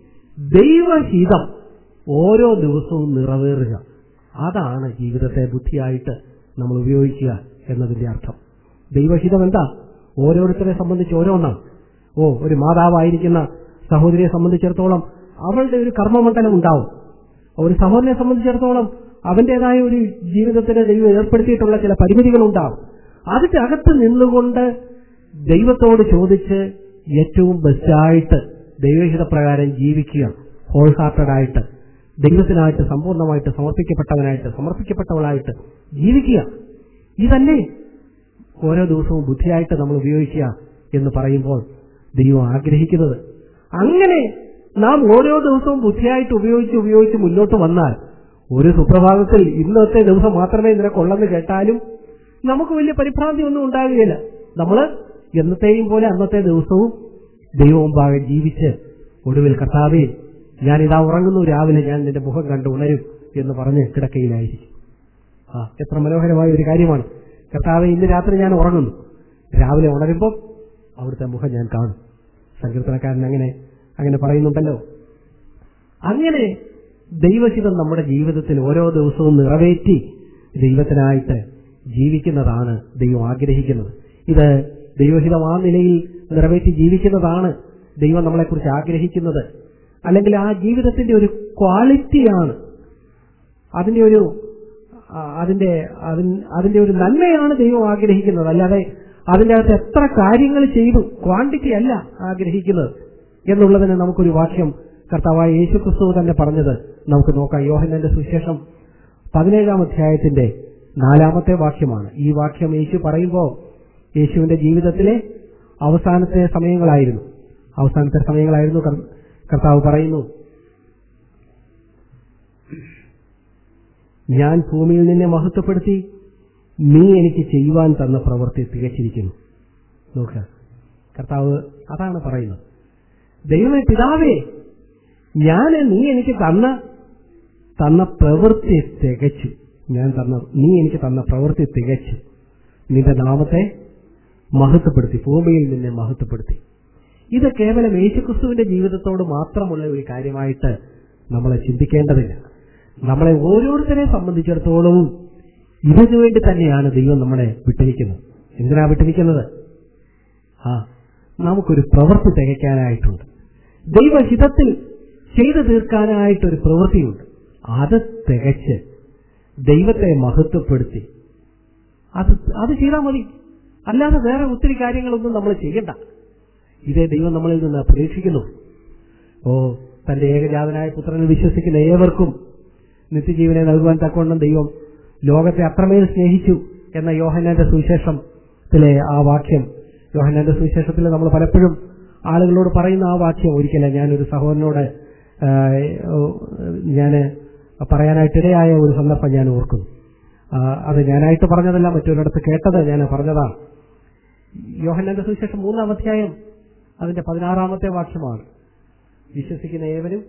ദൈവഹിതം ഓരോ ദിവസവും നിറവേറുക അതാണ് ജീവിതത്തെ ബുദ്ധിയായിട്ട് നമ്മൾ ഉപയോഗിക്കുക എന്നതിന്റെ അർത്ഥം ദൈവഹിതം എന്താ ഓരോരുത്തരെ സംബന്ധിച്ച് ഓരോന്നാണ് ഓ ഒരു മാതാവായിരിക്കുന്ന സഹോദരിയെ സംബന്ധിച്ചിടത്തോളം അവളുടെ ഒരു കർമ്മമണ്ഡലം ഉണ്ടാവും ഒരു സഹോദരനെ സംബന്ധിച്ചിടത്തോളം അവന്റേതായ ഒരു ജീവിതത്തിന് ദൈവം ഏർപ്പെടുത്തിയിട്ടുള്ള ചില പരിമിതികൾ ഉണ്ടാവും അതിന്റെ അകത്ത് നിന്നുകൊണ്ട് ദൈവത്തോട് ചോദിച്ച് ഏറ്റവും ബെസ്റ്റായിട്ട് ദൈവഹിത പ്രകാരം ജീവിക്കുക ഹോൾ ഹാർട്ടഡ് ആയിട്ട് ദൈവത്തിനായിട്ട് സമ്പൂർണ്ണമായിട്ട് സമർപ്പിക്കപ്പെട്ടവനായിട്ട് സമർപ്പിക്കപ്പെട്ടവളായിട്ട് ജീവിക്കുക ഇതല്ലേ ഓരോ ദിവസവും ബുദ്ധിയായിട്ട് നമ്മൾ ഉപയോഗിക്കുക എന്ന് പറയുമ്പോൾ ദൈവം ആഗ്രഹിക്കുന്നത് അങ്ങനെ നാം ഓരോ ദിവസവും ബുദ്ധിയായിട്ട് ഉപയോഗിച്ച് ഉപയോഗിച്ച് മുന്നോട്ട് വന്നാൽ ഒരു സുപ്രഭാതത്തിൽ ഇന്നത്തെ ദിവസം മാത്രമേ നിനക്കുള്ളെന്ന് കേട്ടാലും നമുക്ക് വലിയ പരിഭ്രാന്തി ഒന്നും ഉണ്ടാകുകയില്ല നമ്മൾ എന്നത്തെയും പോലെ അന്നത്തെ ദിവസവും ദൈവമുമ്പാകെ ജീവിച്ച് ഒടുവിൽ കർത്താവേ ഞാൻ ഇതാ ഉറങ്ങുന്നു രാവിലെ ഞാൻ നിന്റെ മുഖം കണ്ട് ഉണരും എന്ന് പറഞ്ഞ് കിടക്കയിലായിരിക്കും ആ എത്ര മനോഹരമായ ഒരു കാര്യമാണ് കർത്താവെ ഇന്ന് രാത്രി ഞാൻ ഉറങ്ങുന്നു രാവിലെ ഉണരുമ്പോൾ അവിടുത്തെ മുഖം ഞാൻ കാണും സങ്കീർത്തനക്കാരൻ അങ്ങനെ അങ്ങനെ പറയുന്നുണ്ടല്ലോ അങ്ങനെ ദൈവഹിതം നമ്മുടെ ജീവിതത്തിൽ ഓരോ ദിവസവും നിറവേറ്റി ദൈവത്തിനായിട്ട് ജീവിക്കുന്നതാണ് ദൈവം ആഗ്രഹിക്കുന്നത് ഇത് ദൈവഹിതം ആ നിലയിൽ നിറവേറ്റി ജീവിക്കുന്നതാണ് ദൈവം നമ്മളെക്കുറിച്ച് ആഗ്രഹിക്കുന്നത് അല്ലെങ്കിൽ ആ ജീവിതത്തിന്റെ ഒരു ക്വാളിറ്റിയാണ് അതിന്റെ ഒരു ആ, അതിന്റെ അതിൻ- അതിന്റെ ഒരു നന്മയാണ് ദൈവം ആഗ്രഹിക്കുന്നത് അല്ലാതെ അതിന്റെ അകത്ത് എത്ര കാര്യങ്ങൾ ചെയ്തു ക്വാണ്ടിറ്റി അല്ല ആഗ്രഹിക്കുന്നത് എന്നുള്ളതിന് നമുക്കൊരു വാക്യം കർത്താവായ യേശു ക്രിസ്തു തന്നെ പറഞ്ഞത് നമുക്ക് നോക്കാം യോഹന്നന്റെ സുവിശേഷം പതിനേഴാം അധ്യായത്തിന്റെ നാലാമത്തെ വാക്യമാണ് ഈ വാക്യം യേശു പറയുമ്പോൾ യേശുവിന്റെ ജീവിതത്തിലെ അവസാനത്തെ സമയങ്ങളായിരുന്നു അവസാനത്തെ സമയങ്ങളായിരുന്നു കർ- കർത്താവ് പറയുന്നു ഞാൻ ഭൂമിയിൽ നിന്നെ മഹത്വപ്പെടുത്തി നീ എനിക്ക് ചെയ്യുവാൻ തന്ന പ്രവൃത്തി തികച്ചിരിക്കുന്നു നോക്കുക കർത്താവ് അതാണ് പറയുന്നത് ദൈവമേ പിതാവേ ഞാൻ നീ എനിക്ക് തന്ന തന്ന പ്രവൃത്തി തികച്ചു ഞാൻ തന്ന നീ എനിക്ക് തന്ന പ്രവൃത്തി തികച്ചു നിന്റെ നാമത്തെ മഹത്വപ്പെടുത്തി ഭൂമിയിൽ നിന്നെ മഹത്വപ്പെടുത്തി ഇത് കേവലം യേശുക്രിസ്തുവിന്റെ ജീവിതത്തോട് മാത്രമുള്ള ഒരു കാര്യമായിട്ട് നമ്മളെ ചിന്തിക്കേണ്ടതില്ല നമ്മളെ ഓരോരുത്തരെ സംബന്ധിച്ചിടത്തോളവും ഇതിനു വേണ്ടി തന്നെയാണ് ദൈവം നമ്മളെ വിട്ടിരിക്കുന്നത് എന്തിനാ വിട്ടിരിക്കുന്നത് ആ നമുക്കൊരു പ്രവൃത്തി തികയ്ക്കാനായിട്ടുണ്ട് ദൈവഹിതത്തിൽ ചെയ്തു തീർക്കാനായിട്ടൊരു പ്രവൃത്തിയുണ്ട് അത് തികച്ച് ദൈവത്തെ മഹത്വപ്പെടുത്തി അത് അത് ചെയ്താൽ മതി അല്ലാതെ വേറെ ഒത്തിരി കാര്യങ്ങളൊന്നും നമ്മൾ ചെയ്യണ്ട ഇതേ ദൈവം നമ്മളിൽ നിന്ന് പ്രതീക്ഷിക്കുന്നു ഓ തന്റെ ഏകജാതനായ പുത്രനിൽ വിശ്വസിക്കുന്ന ഏവർക്കും നിത്യജീവനെ നൽകുവാൻ തക്കവണ്ണം ദൈവം ലോകത്തെ അത്രമേൽ സ്നേഹിച്ചു എന്ന യോഹന്നാന്റെ സുവിശേഷത്തിലെ ആ വാക്യം യോഹന്നാന്റെ സുവിശേഷത്തിൽ നമ്മൾ പലപ്പോഴും ആളുകളോട് പറയുന്ന ആ വാക്യം ഒരിക്കലും ഞാനൊരു സഹോദരനോട് ഞാൻ പറയാനായിട്ടിടയായ ഒരു സന്ദർഭം ഞാൻ ഓർക്കുന്നു ആ, അത് ഞാനായിട്ട് പറഞ്ഞതല്ല മറ്റൊരിടത്ത് കേട്ടത് ഞാൻ പറഞ്ഞതാണ് യോഹന്നാന്റെ സുവിശേഷം മൂന്നാം അധ്യായം അതിന്റെ പതിനാറാമത്തെ വാക്യമാണ് വിശ്വസിക്കുന്ന ഏവനും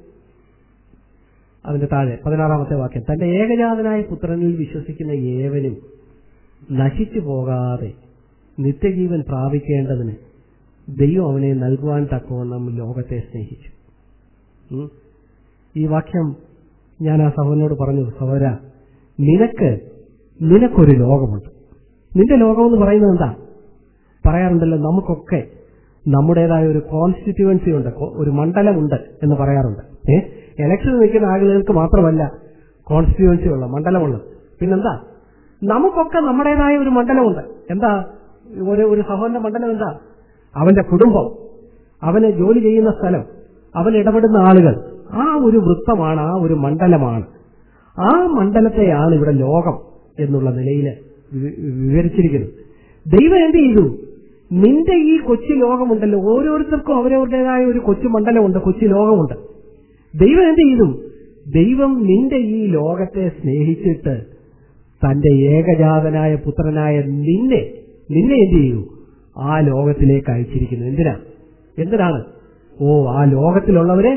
അതിന്റെ താഴെ പതിനാറാമത്തെ വാക്യം തന്റെ ഏകജാതനായ പുത്രനിൽ വിശ്വസിക്കുന്ന ഏവനും നശിച്ചു പോകാതെ നിത്യജീവൻ പ്രാപിക്കേണ്ടതിന് ദൈവം അവനെ നൽകുവാൻ തക്കവണ്ണം ലോകത്തെ സ്നേഹിച്ചു ഉം. ഈ വാക്യം ഞാൻ ആ സഹോദരനോട് പറഞ്ഞു സഹോദര നിനക്ക് നിനക്കൊരു ലോകമുണ്ട് നിന്റെ ലോകം എന്ന് പറയുന്നത് എന്താ പറയാറുണ്ടല്ലോ നമുക്കൊക്കെ നമ്മുടേതായ ഒരു കോൺസ്റ്റിറ്റ്യുവൻസി ഉണ്ട് കൊ- ഒരു മണ്ഡലമുണ്ട് എന്ന് പറയാറുണ്ട് ഏ ഇലക്ഷൻ നിൽക്കുന്ന ആളുകൾക്ക് മാത്രമല്ല കോൺസ്റ്റിറ്റ്യുവൻസി ഉള്ള മണ്ഡലമുള്ളത് പിന്നെന്താ നമുക്കൊക്കെ നമ്മുടേതായ ഒരു മണ്ഡലമുണ്ട് എന്താ ഒരു ഒരു സഹോദരന്റെ മണ്ഡലം എന്താ അവന്റെ കുടുംബം അവന് ജോലി ചെയ്യുന്ന സ്ഥലം അവൻ ഇടപെടുന്ന ആളുകൾ ആ ഒരു വൃത്തമാണ് ആ ഒരു മണ്ഡലമാണ് ആ മണ്ഡലത്തെയാണ് ഇവിടെ ലോകം എന്നുള്ള നിലയിൽ വി- വിവരിച്ചിരിക്കുന്നത് ദൈവം എന്ത് ചെയ്തു നിന്റെ ഈ കൊച്ചു ലോകമുണ്ടല്ലോ ഓരോരുത്തർക്കും അവരവരുടേതായ ഒരു കൊച്ചു മണ്ഡലമുണ്ട് കൊച്ചു ലോകമുണ്ട് ദൈവം എന്ത് ചെയ്തു ദൈവം നിന്റെ ഈ ലോകത്തെ സ്നേഹിച്ചിട്ട് തന്റെ ഏകജാതനായ പുത്രനായ നിന്നെ നിന്നെ എന്ത് ചെയ്തു ആ ലോകത്തിലേക്ക് അയച്ചിരിക്കുന്നു എന്തിനാ എന്തിനാണ് ഓ ആ ലോകത്തിലുള്ളവരെ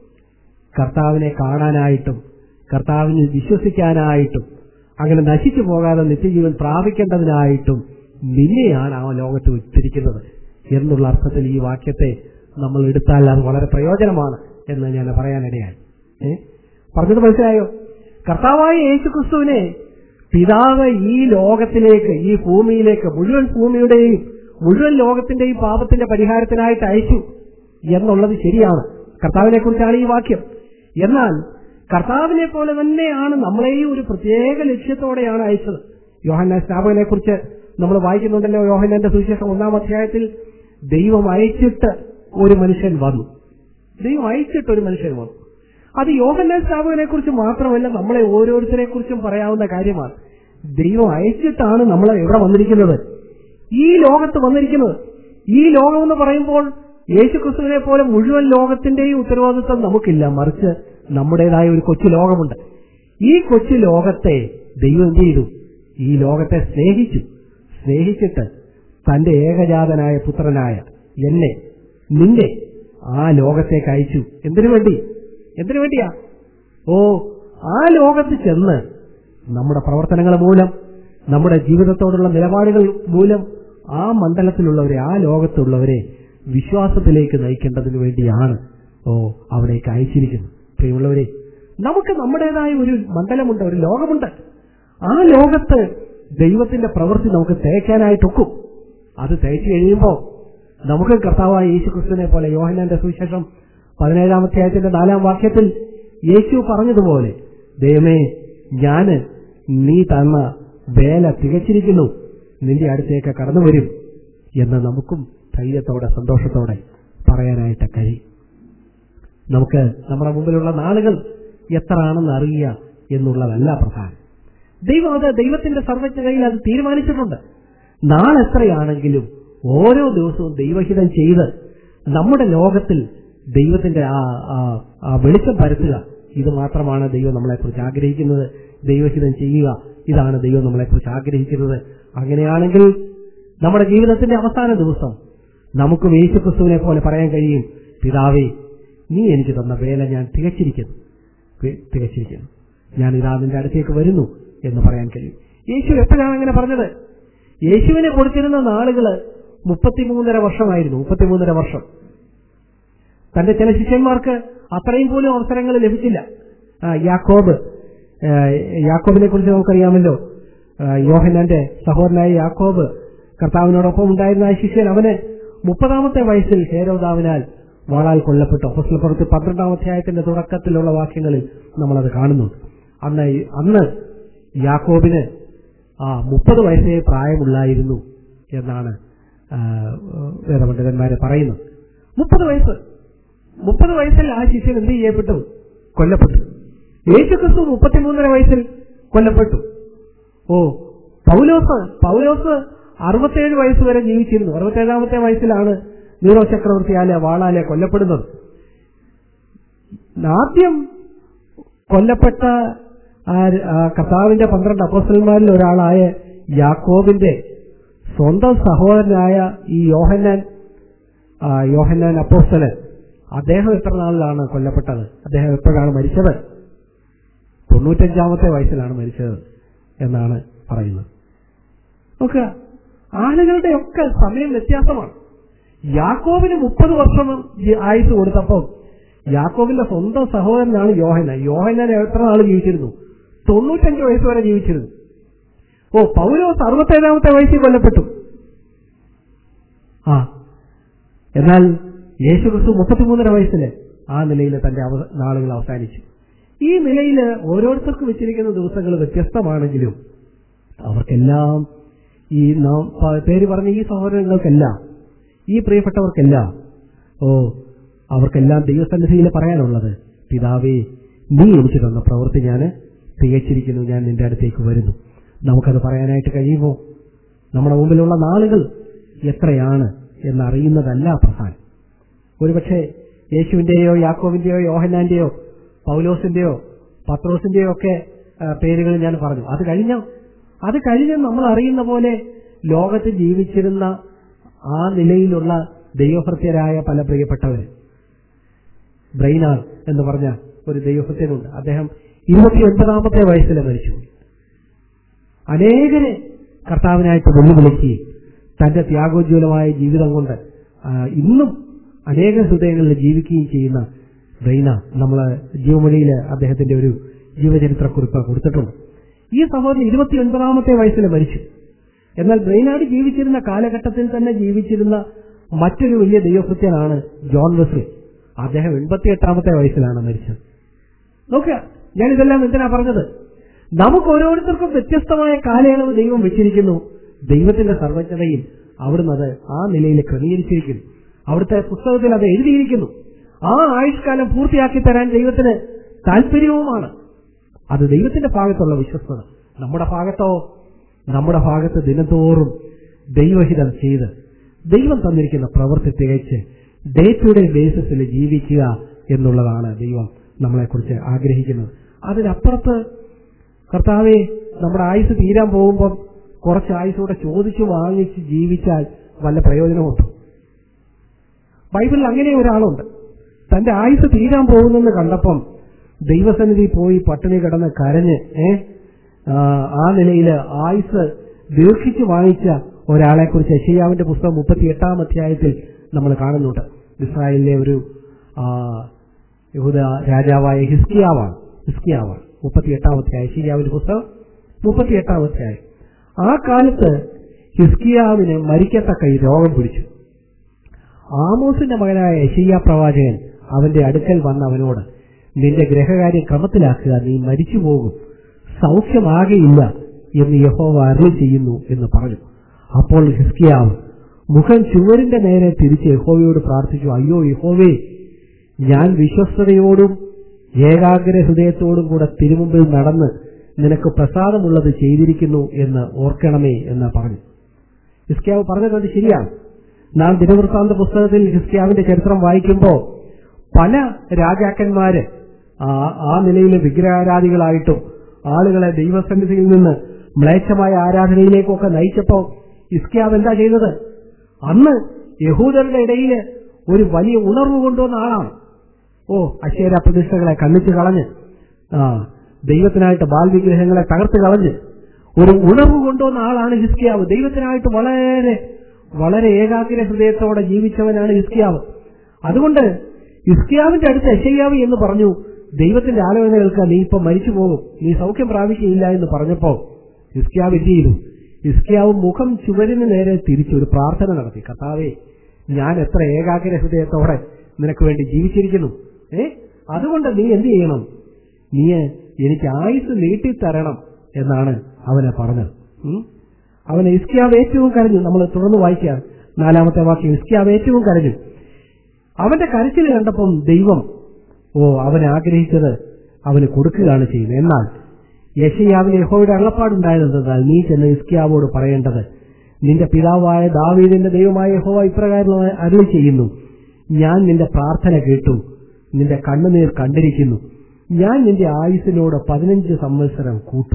കർത്താവിനെ കാണാനായിട്ടും കർത്താവിനെ വിശ്വസിക്കാനായിട്ടും അങ്ങനെ നശിച്ചു പോകാതെ നിത്യജീവൻ പ്രാപിക്കേണ്ടതിനായിട്ടും നിന്നെയാണ് ആ ലോകത്ത് വിറ്റിരിക്കുന്നത് എന്നുള്ള അർത്ഥത്തിൽ ഈ വാക്യത്തെ നമ്മൾ എടുത്താൽ അത് വളരെ പ്രയോജനമാണ് എന്ന് ഞാൻ പറയാനിടയായി ഏ പറഞ്ഞത് മനസ്സിലായോ കർത്താവായ യേശുക്രിസ്തുവിനെ പിതാവ് ഈ ലോകത്തിലേക്ക് ഈ ഭൂമിയിലേക്ക് മുഴുവൻ ഭൂമിയുടെയും മുഴുവൻ ലോകത്തിന്റെയും പാപത്തിന്റെ പരിഹാരത്തിനായിട്ട് അയച്ചു എന്നുള്ളത് ശരിയാണ് കർത്താവിനെ കുറിച്ചാണ് ഈ വാക്യം എന്നാൽ കർത്താവിനെ പോലെ തന്നെയാണ് നമ്മളെയും ഒരു പ്രത്യേക ലക്ഷ്യത്തോടെയാണ് അയച്ചത് യോഹന്ന സ്നാപകനെ കുറിച്ച് നമ്മൾ വായിക്കുന്നുണ്ടല്ലോ യോഹന്നന്റെ സുവിശേഷം ഒന്നാം അധ്യായത്തിൽ ദൈവം അയച്ചിട്ട് ഒരു മനുഷ്യൻ വന്നു ദൈവം അയച്ചിട്ട് ഒരു മനുഷ്യൻ വന്നു അത് യോഹന്നാൻ സ്ഥാപകനെ കുറിച്ച് മാത്രമല്ല നമ്മളെ ഓരോരുത്തരെ കുറിച്ചും പറയാവുന്ന കാര്യമാണ് ദൈവം അയച്ചിട്ടാണ് നമ്മൾ എവിടെ വന്നിരിക്കുന്നത് ഈ ലോകത്ത് വന്നിരിക്കുന്നത് ഈ ലോകം എന്ന് പറയുമ്പോൾ യേശുക്രിസ്തുവിനെ പോലെ മുഴുവൻ ലോകത്തിന്റെയും ഉത്തരവാദിത്വം നമുക്കില്ല മറിച്ച് നമ്മുടേതായ ഒരു കൊച്ചു ലോകമുണ്ട് ഈ കൊച്ചു ലോകത്തെ ദൈവം എന്ത് ചെയ്തു ഈ ലോകത്തെ സ്നേഹിച്ചു സ്നേഹിച്ചിട്ട് തന്റെ ഏകജാതനായ പുത്രനായ എന്നെ നിന്നെ ആ ലോകത്തേക്ക് അയച്ചു എന്തിനു വേണ്ടി എന്തിനു വേണ്ടിയാ ഓ ആ ലോകത്ത് ചെന്ന് നമ്മുടെ പ്രവർത്തനങ്ങൾ മൂലം നമ്മുടെ ജീവിതത്തോടുള്ള നിലപാടുകൾ മൂലം ആ മണ്ഡലത്തിലുള്ളവരെ ആ ലോകത്തുള്ളവരെ വിശ്വാസത്തിലേക്ക് നയിക്കേണ്ടതിന് വേണ്ടിയാണ് ഓ അവിടേക്ക് അയച്ചിരിക്കുന്നത് പ്രിയമുള്ളവരെ നമുക്ക് നമ്മുടേതായ ഒരു മണ്ഡലമുണ്ട് ഒരു ലോകമുണ്ട് ആ ലോകത്ത് ദൈവത്തിന്റെ പ്രവൃത്തി നമുക്ക് തേക്കാനായിട്ടൊക്കും അത് തേച്ചു കഴിയുമ്പോൾ നമുക്ക് കർത്താവായ യേശു ക്രിസ്തുവിനെ പോലെ യോഹനാന്റെ സുവിശേഷം പതിനേഴാം അധ്യായത്തിന്റെ നാലാം വാക്യത്തിൽ യേശു പറഞ്ഞതുപോലെ ദൈവമേ ഞാന് നീ തന്ന വേല തികച്ചിരിക്കുന്നു നിന്റെ അടുത്തേക്ക് കടന്നു വരും എന്ന് നമുക്കും ധൈര്യത്തോടെ സന്തോഷത്തോടെ പറയാനായിട്ട് കഴിയും നമുക്ക് നമ്മുടെ മുമ്പിലുള്ള നാളുകൾ എത്രയാണെന്ന് അറിയുക എന്നുള്ളതല്ല പ്രധാനം ദൈവം അത് ദൈവത്തിന്റെ സർവജ്ഞതയിൽ അത് തീരുമാനിച്ചിട്ടുണ്ട് നാളെത്രയാണെങ്കിലും ഓരോ ദിവസവും ദൈവഹിതം ചെയ്ത് നമ്മുടെ ലോകത്തിൽ ദൈവത്തിന്റെ ആ ആ- ആ വെളിച്ചം പരത്തുക ഇത് മാത്രമാണ് ദൈവം നമ്മളെക്കുറിച്ച് ആഗ്രഹിക്കുന്നത് ദൈവഹിതം ചെയ്യുക ഇതാണ് ദൈവം നമ്മളെക്കുറിച്ച് ആഗ്രഹിക്കുന്നത് അങ്ങനെയാണെങ്കിൽ നമ്മുടെ ജീവിതത്തിന്റെ അവസാന ദിവസം നമുക്ക് യേശുക്രിസ്തുവിനെ പോലെ പറയാൻ കഴിയും പിതാവേ നീ എനിക്ക് തന്ന വേല ഞാൻ തികച്ചിരിക്കുന്നു തി- തികച്ചിരിക്കുന്നു ഞാൻ ഇതാ നിന്റെ അടുത്തേക്ക് വരുന്നു എന്ന് പറയാൻ കഴിയും യേശു എപ്പോഴാണ് അങ്ങനെ പറഞ്ഞത് യേശുവിനെ കൊടുത്തിരുന്ന നാളുകള് മുപ്പത്തിമൂന്നര വർഷമായിരുന്നു മുപ്പത്തിമൂന്നര വർഷം തന്റെ ചില ശിഷ്യന്മാർക്ക് അത്രയും പോലും അവസരങ്ങൾ ലഭിച്ചില്ല ആ, യാക്കോബ് ആ, യാക്കോബിനെ കുറിച്ച് നമുക്കറിയാമല്ലോ ആ, യോഹന്നാന്റെ സഹോദരനായ യാക്കോബ് കർത്താവിനോടൊപ്പം ഉണ്ടായിരുന്ന ആ ശിഷ്യൻ അവന് മുപ്പതാമത്തെ വയസ്സിൽ ഹേരോദാവിനാൽ വാളാൽ കൊല്ലപ്പെട്ടു അപ്പസ്ലപ്പുറത്ത് പന്ത്രണ്ടാം അധ്യായത്തിന്റെ തുടക്കത്തിലുള്ള വാക്യങ്ങളിൽ നമ്മളത് കാണുന്നു അന്ന് ഈ- അന്ന് യാക്കോബിന് ആ മുപ്പത് വയസ്സേ പ്രായമുള്ളായിരുന്നു എന്നാണ് ആ, വേദപണ്ഡിതന്മാരെ പറയുന്നത് മുപ്പത് വയസ്സ് മുപ്പത് വയസ്സിൽ ആ ശിഷ്യൻ എന്ത് ചെയ്യപ്പെട്ടു കൊല്ലപ്പെട്ടു യേശുക്രിസ്തു മുപ്പത്തിമൂന്നര വയസ്സിൽ കൊല്ലപ്പെട്ടു ഓ പൗലോസ് പൗലോസ് അറുപത്തേഴ് വയസ്സ് വരെ ജീവിച്ചിരുന്നു അറുപത്തേഴാമത്തെ വയസ്സിലാണ് നീറോ ചക്രവർത്തിയാലെ വാളാലെ കൊല്ലപ്പെടുന്നത് ആദ്യം കൊല്ലപ്പെട്ട ആ ആ കർത്താവിന്റെ പന്ത്രണ്ട് അപ്പോസ്റ്റലന്മാരിൽ ഒരാളായ യാക്കോബിന്റെ സ്വന്തം സഹോദരനായ ഈ യോഹന്നാൻ ആ, യോഹന്നാൻ അപ്പോസ്തലൻ അദ്ദേഹം എത്ര നാളിലാണ് കൊല്ലപ്പെട്ടത് അദ്ദേഹം എപ്പോഴാണ് മരിച്ചത് തൊണ്ണൂറ്റഞ്ചാമത്തെ വയസ്സിലാണ് മരിച്ചത് എന്നാണ് പറയുന്നത് നോക്കുക ആളുകളുടെ ഒക്കെ സമയം വ്യത്യാസമാണ് യാക്കോബിന് മുപ്പത് വർഷം ജി- ആയുസ് കൊടുത്തപ്പോൾ യാക്കോബിന്റെ സ്വന്തം സഹോദരനാണ് യോഹന യോഹനാൻ എത്ര നാൾ ജീവിച്ചിരുന്നു തൊണ്ണൂറ്റഞ്ച് വയസ്സ് വരെ ജീവിച്ചിരുന്നു ഓ പൗലോസ് അറുപത്തേഴാമത്തെ വയസ്സിൽ കൊല്ലപ്പെട്ടു ആ എന്നാൽ യേശുക്രിസ്തു മുപ്പത്തിമൂന്നര വയസ്സില് ആ നിലയിൽ തന്റെ അവ- നാളുകൾ അവസാനിച്ചു ഈ നിലയിൽ ഓരോരുത്തർക്കും വെച്ചിരിക്കുന്ന ദിവസങ്ങൾ വ്യത്യസ്തമാണെങ്കിലും അവർക്കെല്ലാം ഈ നാം പ- പേര് പറഞ്ഞ ഈ സഹോദരങ്ങൾക്കെല്ലാം ഈ പ്രിയപ്പെട്ടവർക്കെല്ലാം ഓ അവർക്കെല്ലാം ദൈവസന്നിധിയിൽ പറയാനുള്ളത് പിതാവേ നീ എനിക്ക് തന്ന പ്രവൃത്തി ഞാൻ തികച്ചിരിക്കുന്നു ഞാൻ നിന്റെ അടുത്തേക്ക് വരുന്നു നമുക്കത് പറയാനായിട്ട് കഴിയുമോ നമ്മുടെ മുമ്പിലുള്ള നാളുകൾ എത്രയാണ് എന്നറിയുന്നതല്ല പ്രധാനം ഒരുപക്ഷെ യേശുവിന്റെയോ യാക്കോവിന്റെയോ യോഹന്നാന്റെയോ പൗലോസിന്റെയോ പത്രോസിന്റെയോ ഒക്കെ ആ, പേരുകൾ ഞാൻ പറഞ്ഞു അത് കഴിഞ്ഞ അത് കഴിഞ്ഞ് നമ്മൾ അറിയുന്ന പോലെ ലോകത്ത് ജീവിച്ചിരുന്ന ആ നിലയിലുള്ള ദൈവഭൃത്യരായ പല പ്രിയപ്പെട്ടവർ ബ്രെയിനാർ എന്ന് പറഞ്ഞ ഒരു ദൈവഭൃത്യനുണ്ട് അദ്ദേഹം ഇരുപത്തിയൊൻപതാമത്തെ വയസ്സിൽ മരിച്ചു അനേകരെ കർത്താവിനായിട്ട് വെല്ലുവിളിക്കുകയും തന്റെ ത്യാഗോജ്വലമായ ജീവിതം കൊണ്ട് ആ, ഇന്നും അനേക ഹൃദയങ്ങളിൽ ജീവിക്കുകയും ചെയ്യുന്ന റെയ്ന നമ്മൾ ജീവമൊഴിയിൽ അദ്ദേഹത്തിന്റെ ഒരു ജീവചരിത്രക്കുറിപ്പ് കൊടുത്തിട്ടുണ്ട് ഈ സഹോദരൻ ഇരുപത്തിയൊൻപതാമത്തെ വയസ്സിൽ മരിച്ചു എന്നാൽ ബ്രെയിനാട് ജീവിച്ചിരുന്ന കാലഘട്ടത്തിൽ തന്നെ ജീവിച്ചിരുന്ന മറ്റൊരു വലിയ ദൈവഭൃത്യനാണ് ജോൺ വെസ്ലി അദ്ദേഹം എൺപത്തിയെട്ടാമത്തെ വയസ്സിലാണ് മരിച്ചത് നോക്കുക ഞാൻ ഇതെല്ലാം എന്തിനാ പറഞ്ഞത് നമുക്ക് ഓരോരുത്തർക്കും വ്യത്യസ്തമായ കാലയളവ് ദൈവം വെച്ചിരിക്കുന്നു ദൈവത്തിന്റെ സർവജ്ഞതയിൽ അവിടുന്ന് അത് ആ നിലയിൽ ക്രമീകരിച്ചിരിക്കുന്നു അവിടുത്തെ പുസ്തകത്തിൽ അത് എഴുതിയിരിക്കുന്നു ആ ആയുഷ്കാലം പൂർത്തിയാക്കി തരാൻ ദൈവത്തിന് താല്പര്യവുമാണ് അത് ദൈവത്തിന്റെ ഭാഗത്തുള്ള വിശ്വസ്തത നമ്മുടെ ഭാഗത്തോ നമ്മുടെ ഭാഗത്ത് ദിനംതോറും ദൈവഹിതം ചെയ്ത് ദൈവം തന്നിരിക്കുന്ന പ്രവൃത്തി തികച്ച് ഡേ ടു ഡേ ബേസിസിൽ ജീവിക്കുക എന്നുള്ളതാണ് ദൈവം നമ്മളെക്കുറിച്ച് ആഗ്രഹിക്കുന്നത് അതിനപ്പുറത്ത് കർത്താവെ നമ്മുടെ ആയുസ് തീരാൻ പോകുമ്പം കുറച്ച് ആയുസൂടെ ചോദിച്ചു വാങ്ങിച്ച് ജീവിച്ചാൽ വല്ല പ്രയോജനമുണ്ടോ ബൈബിളിൽ അങ്ങനെ ഒരാളുണ്ട് തന്റെ ആയുസ് തീരാൻ പോകുന്നെന്ന് കണ്ടപ്പം ദൈവസന്നിധി പോയി പട്ടിണി കിടന്ന് കരഞ്ഞ് ഏ ആ, ആ നിലയിൽ ആയുസ് ദീർഘിച്ചു വാങ്ങിച്ച ഒരാളെ കുറിച്ച് യശയ്യാവിന്റെ പുസ്തകം മുപ്പത്തി എട്ടാം അധ്യായത്തിൽ നമ്മൾ കാണുന്നുണ്ട് ഇസ്രായേലിലെ ഒരു ആ, യഹൂദ രാജാവായ ഹിസ്കിയാവാണ് ഹിസ്കിയാവ് മുപ്പത്തിയെട്ടാമത്തെ ഐശ്വര്യാവിന്റെ പുസ്തകം മുപ്പത്തിയെട്ടാമത്തെ ആ കാലത്ത് ഹിസ്കിയാവിന് മരിക്കത്തക്ക ഈ രോഗം പിടിച്ചു ആമോസിന്റെ മകനായ യശയ്യ പ്രവാചകൻ അവന്റെ അടുക്കൽ വന്ന അവനോട് നിന്റെ ഗ്രഹകാര്യം ക്രമത്തിലാക്കുക നീ മരിച്ചു പോകും സൗഖ്യമാകയില്ല എന്ന് യഹോവ അരുളി ചെയ്യുന്നു എന്ന് പറഞ്ഞു അപ്പോൾ ഹിസ്കിയാവ് മുഖം ചുവരിന്റെ നേരെ തിരിച്ച് യഹോവയോട് പ്രാർത്ഥിച്ചു അയ്യോ യഹോവേ ഞാൻ വിശ്വസ്തയോടും ഏകാഗ്ര ഹൃദയത്തോടും കൂടെ തിരുമുമ്പിൽ നടന്ന് നിനക്ക് പ്രസാദമുള്ളത് ചെയ്തിരിക്കുന്നു എന്ന് ഓർക്കണമേ എന്ന് പറഞ്ഞു ഹിസ്കിയാവ് പറഞ്ഞത് ശരിയാണ് നാം ദിനവൃത്താന്ത പുസ്തകത്തിൽ ഹിസ്കിയാവിന്റെ ചരിത്രം വായിക്കുമ്പോൾ പല രാജാക്കന്മാര് ആ- ആ നിലയിൽ വിഗ്രഹാരാധികളായിട്ടും ആളുകളെ ദൈവസന്നിധിയിൽ നിന്ന് മ്ലേച്ഛമായ ആരാധനയിലേക്കൊക്കെ നയിച്ചപ്പോ ഹിസ്കിയാവ് എന്താ ചെയ്തത് അന്ന് യഹൂദരുടെ ഇടയിൽ ഒരു വലിയ ഉണർവ് കൊണ്ടുവന്ന ആളാണ് ഓ അശേര പ്രതിഷ്ഠകളെ കണ്ണിച്ചു കളഞ്ഞ് ആ ദൈവത്തിനായിട്ട് ബാൽ വിഗ്രഹങ്ങളെ തകർത്ത് കളഞ്ഞ് ഒരു ഉണർവ് കൊണ്ടുവന്ന ആളാണ് ഹിസ്കിയാവ് ദൈവത്തിനായിട്ട് വളരെ വളരെ ഏകാഗ്ര ഹൃദയത്തോടെ ജീവിച്ചവനാണ് ഹിസ്കിയാവ് അതുകൊണ്ട് ഹിസ്കിയാവിന്റെ അടുത്ത് യശയ്യാവ് എന്ന് പറഞ്ഞു ദൈവത്തിന്റെ ആലോചന കേൾക്കാൻ നീ ഇപ്പൊ മരിച്ചു പോകും നീ സൗഖ്യം പ്രാപിക്കുകയില്ല എന്ന് പറഞ്ഞപ്പോ ഹിസ്കിയാവ് എന്ത് ചെയ്തു ഹിസ്കിയാവ് മുഖം ചുവരിന് നേരെ തിരിച്ചു ഒരു പ്രാർത്ഥന നടത്തി കർത്താവേ ഞാൻ എത്ര ഏകാഗ്ര ഹൃദയത്തോടെ നിനക്ക് വേണ്ടി ജീവിച്ചിരിക്കുന്നു ഏ അതുകൊണ്ട് നീ എന്ത് ചെയ്യണം നീ എനിക്ക് ആയുസ് നീട്ടിത്തരണം എന്നാണ് അവനെ പറഞ്ഞത് ഉം? അവനെ ഇസ്കിയാവ് ഏറ്റവും കരഞ്ഞു നമ്മൾ തുടർന്ന് വായിക്കാം നാലാമത്തെ വാക്യം ഇസ്കിയാവ് ഏറ്റവും കരഞ്ഞു അവന്റെ കരച്ചിൽ കണ്ടപ്പം ദൈവം ഓ അവൻ ആഗ്രഹിച്ചത് അവന് കൊടുക്കുകയാണ് ചെയ്യുന്നത് എന്നാൽ യശയാവിന് യഹോയുടെ അള്ളപ്പാടുണ്ടായതെന്നാൽ നീ ചെന്ന് ഇസ്കിയാവോട് പറയേണ്ടത് നിന്റെ പിതാവായ ദാവീദിന്റെ ദൈവമായ യഹോവ ഇപ്രകാരം അരുളി ചെയ്യുന്നു ഞാൻ നിന്റെ പ്രാർത്ഥന കേട്ടു നിന്റെ കണ്ണുനീർ കണ്ടിരിക്കുന്നു ഞാൻ നിന്റെ ആയുസിനോട് പതിനഞ്ച് സംവത്സരം കൂട്ടും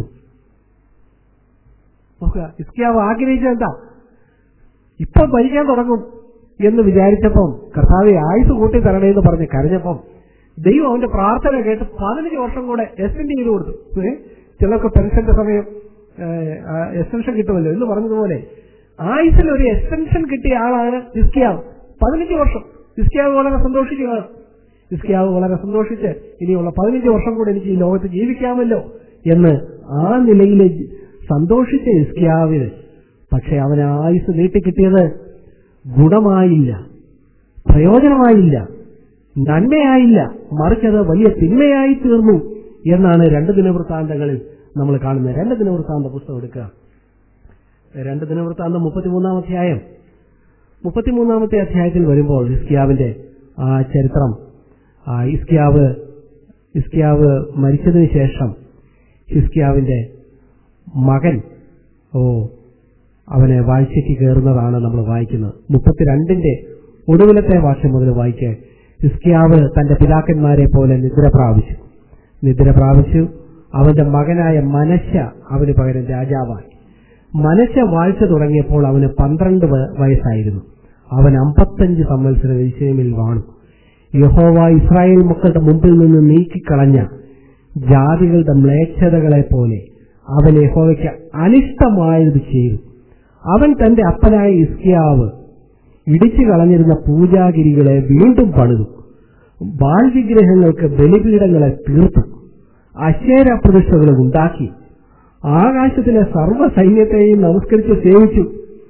നോക്കുക ഇസ്കിയാവ് ആഗ്രഹിച്ചത് എന്താ ഇപ്പൊ ഭരിക്കാൻ തുടങ്ങും എന്ന് വിചാരിച്ചപ്പം കർത്താവെ ആയുസ് കൂട്ടി തരണേ എന്ന് പറഞ്ഞ് കരഞ്ഞപ്പം ദൈവം അവന്റെ പ്രാർത്ഥന കേട്ട് പതിനഞ്ച് വർഷം കൂടെ എക്സ്റ്റെൻഡ് ചെയ്ത് കൊടുത്തു ഏ? ചിലർക്ക് പെൻഷന്റെ സമയം എക്സ്റ്റൻഷൻ കിട്ടുമല്ലോ എന്ന് പറഞ്ഞതുപോലെ ആയുസിൽ ഒരു എക്സ്റ്റൻഷൻ കിട്ടിയ ആളാണ് ഇസ്കിയാവ് പതിനഞ്ച് വർഷം ഇസ്കിയാവ് വളരെ സന്തോഷിക്കുകയാണ് ഇസ്കിയാവ് വളരെ സന്തോഷിച്ച് ഇനിയുള്ള പതിനഞ്ച് വർഷം കൂടെ എനിക്ക് ഈ ലോകത്ത് ജീവിക്കാമല്ലോ എന്ന് ആ നിലയിൽ സന്തോഷിച്ച ഇസ്കിയാവിന് പക്ഷെ അവന് ആയുസ് നീട്ടിക്കിട്ടിയത് ഗുണമായില്ല പ്രയോജനമായില്ല നന്മയായില്ല മറിച്ചത് വലിയ തിന്മയായി തീർന്നു എന്നാണ് രണ്ട് ദിനവൃത്താന്തങ്ങളിൽ നമ്മൾ കാണുന്നത് രണ്ട് ദിനവൃത്താന്ത പുസ്തകം എടുക്കുക രണ്ട് ദിനവൃത്താന്തം മുപ്പത്തിമൂന്നാം അധ്യായം മുപ്പത്തിമൂന്നാമത്തെ അധ്യായത്തിൽ വരുമ്പോൾ ഇസ്കിയാവിന്റെ ആ ചരിത്രം ആ ഇസ്കിയാവ് ഇസ്കിയാവ് മരിച്ചതിന് ശേഷം ഹിസ്കിയാവിന്റെ മകൻ ഓ അവനെ വാഴ്ചയ്ക്ക് കയറുന്നതാണ് നമ്മൾ വായിക്കുന്നത് മുപ്പത്തിരണ്ടിന്റെ ഒടുവിലത്തെ വാക്യം മുതൽ വായിക്കുക ഹിസ്കിയാവ് തന്റെ പിതാക്കന്മാരെ പോലെ നിദ്ര പ്രാപിച്ചു നിദ്ര പ്രാപിച്ചു അവന്റെ മകനായ മനശ അവന് പകരം രാജാവായി മനശ വാഴ്ച തുടങ്ങിയപ്പോൾ അവന് പന്ത്രണ്ട് വ- വയസ്സായിരുന്നു അവൻ അമ്പത്തഞ്ച് സംവത്സരം വിഷയമിൽ വാണു യഹോവ ഇസ്രായേൽ മക്കളുടെ മുമ്പിൽ നിന്ന് നീക്കിക്കളഞ്ഞ ജാതികളുടെ മ്ലേച്ഛതകളെ പോലെ അവൻ യഹോവയ്ക്ക് അനിഷ്ടമായത് ചെയ്തു അവൻ തന്റെ അപ്പനായ ഇസ്കിയാവ് ഇടിച്ചു കളഞ്ഞിരുന്ന പൂജാഗിരികളെ വീണ്ടും പണിതു ബാൽ വിഗ്രഹങ്ങൾക്ക് ബലിപീഠങ്ങളെ തീർത്തു അശേര പ്രതിഷ്ഠകൾ ഉണ്ടാക്കി ആകാശത്തിലെ സർവ്വ സൈന്യത്തെയും നമസ്കരിച്ച് സേവിച്ചു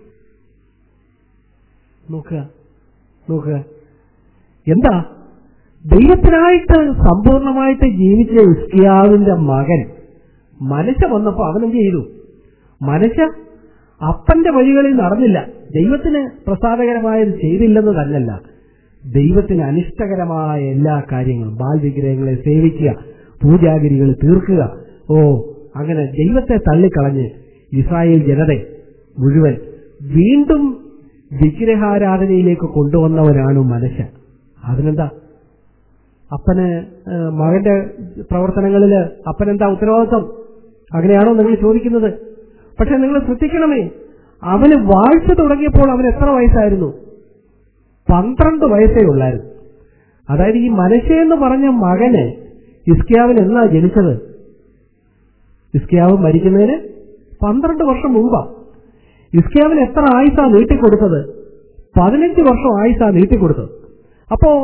നോക്കുക നോക്കുക എന്താ ദൈവത്തിനായിട്ട് സമ്പൂർണമായിട്ട് ജീവിച്ച ഇസ്കിയാവിന്റെ മകൻ മനസ്സ വന്നപ്പോ അവനെന്ത് ചെയ്തു മനസ്സ അപ്പന്റെ വഴികളിൽ നടന്നില്ല ദൈവത്തിന് പ്രസാദകരമായത് ചെയ്തില്ലെന്ന് തന്നല്ല ദൈവത്തിന് അനിഷ്ടകരമായ എല്ലാ കാര്യങ്ങളും ബാൽ വിഗ്രഹങ്ങളെ സേവിക്കുക പൂജാഗിരികൾ തീർക്കുക ഓ അങ്ങനെ ദൈവത്തെ തള്ളിക്കളഞ്ഞ് ഇസ്രായേൽ ജനതയെ മുഴുവൻ വീണ്ടും വിഗ്രഹാരാധനയിലേക്ക് കൊണ്ടുവന്നവനാണ് മനുഷ്യ അതിനെന്താ അപ്പന് ഏഹ്, മകന്റെ പ്രവർത്തനങ്ങളില് അപ്പനെന്താ ഉത്തരവാദിത്വം അങ്ങനെയാണോ നിങ്ങൾ ചോദിക്കുന്നത് പക്ഷെ നിങ്ങൾ ശ്രദ്ധിക്കണമേ അവന് വാഴ്ച തുടങ്ങിയപ്പോൾ അവന് എത്ര വയസ്സായിരുന്നു പന്ത്രണ്ട് വയസ്സേ ഉള്ളായിരുന്നു അതായത് ഈ മനശ എന്ന് പറഞ്ഞ മകന് ഇസ്കിയാവിന് എന്നാ ജനിച്ചത് ഇസ്കിയാവ് മരിക്കുന്നതിന് പന്ത്രണ്ട് വർഷം മുമ്പാ ഇസ്കിയാവിന് എത്ര ആയുസാ നീട്ടിക്കൊടുത്തത് പതിനഞ്ച് വർഷം ആയുസാ നീട്ടിക്കൊടുത്തത് അപ്പോ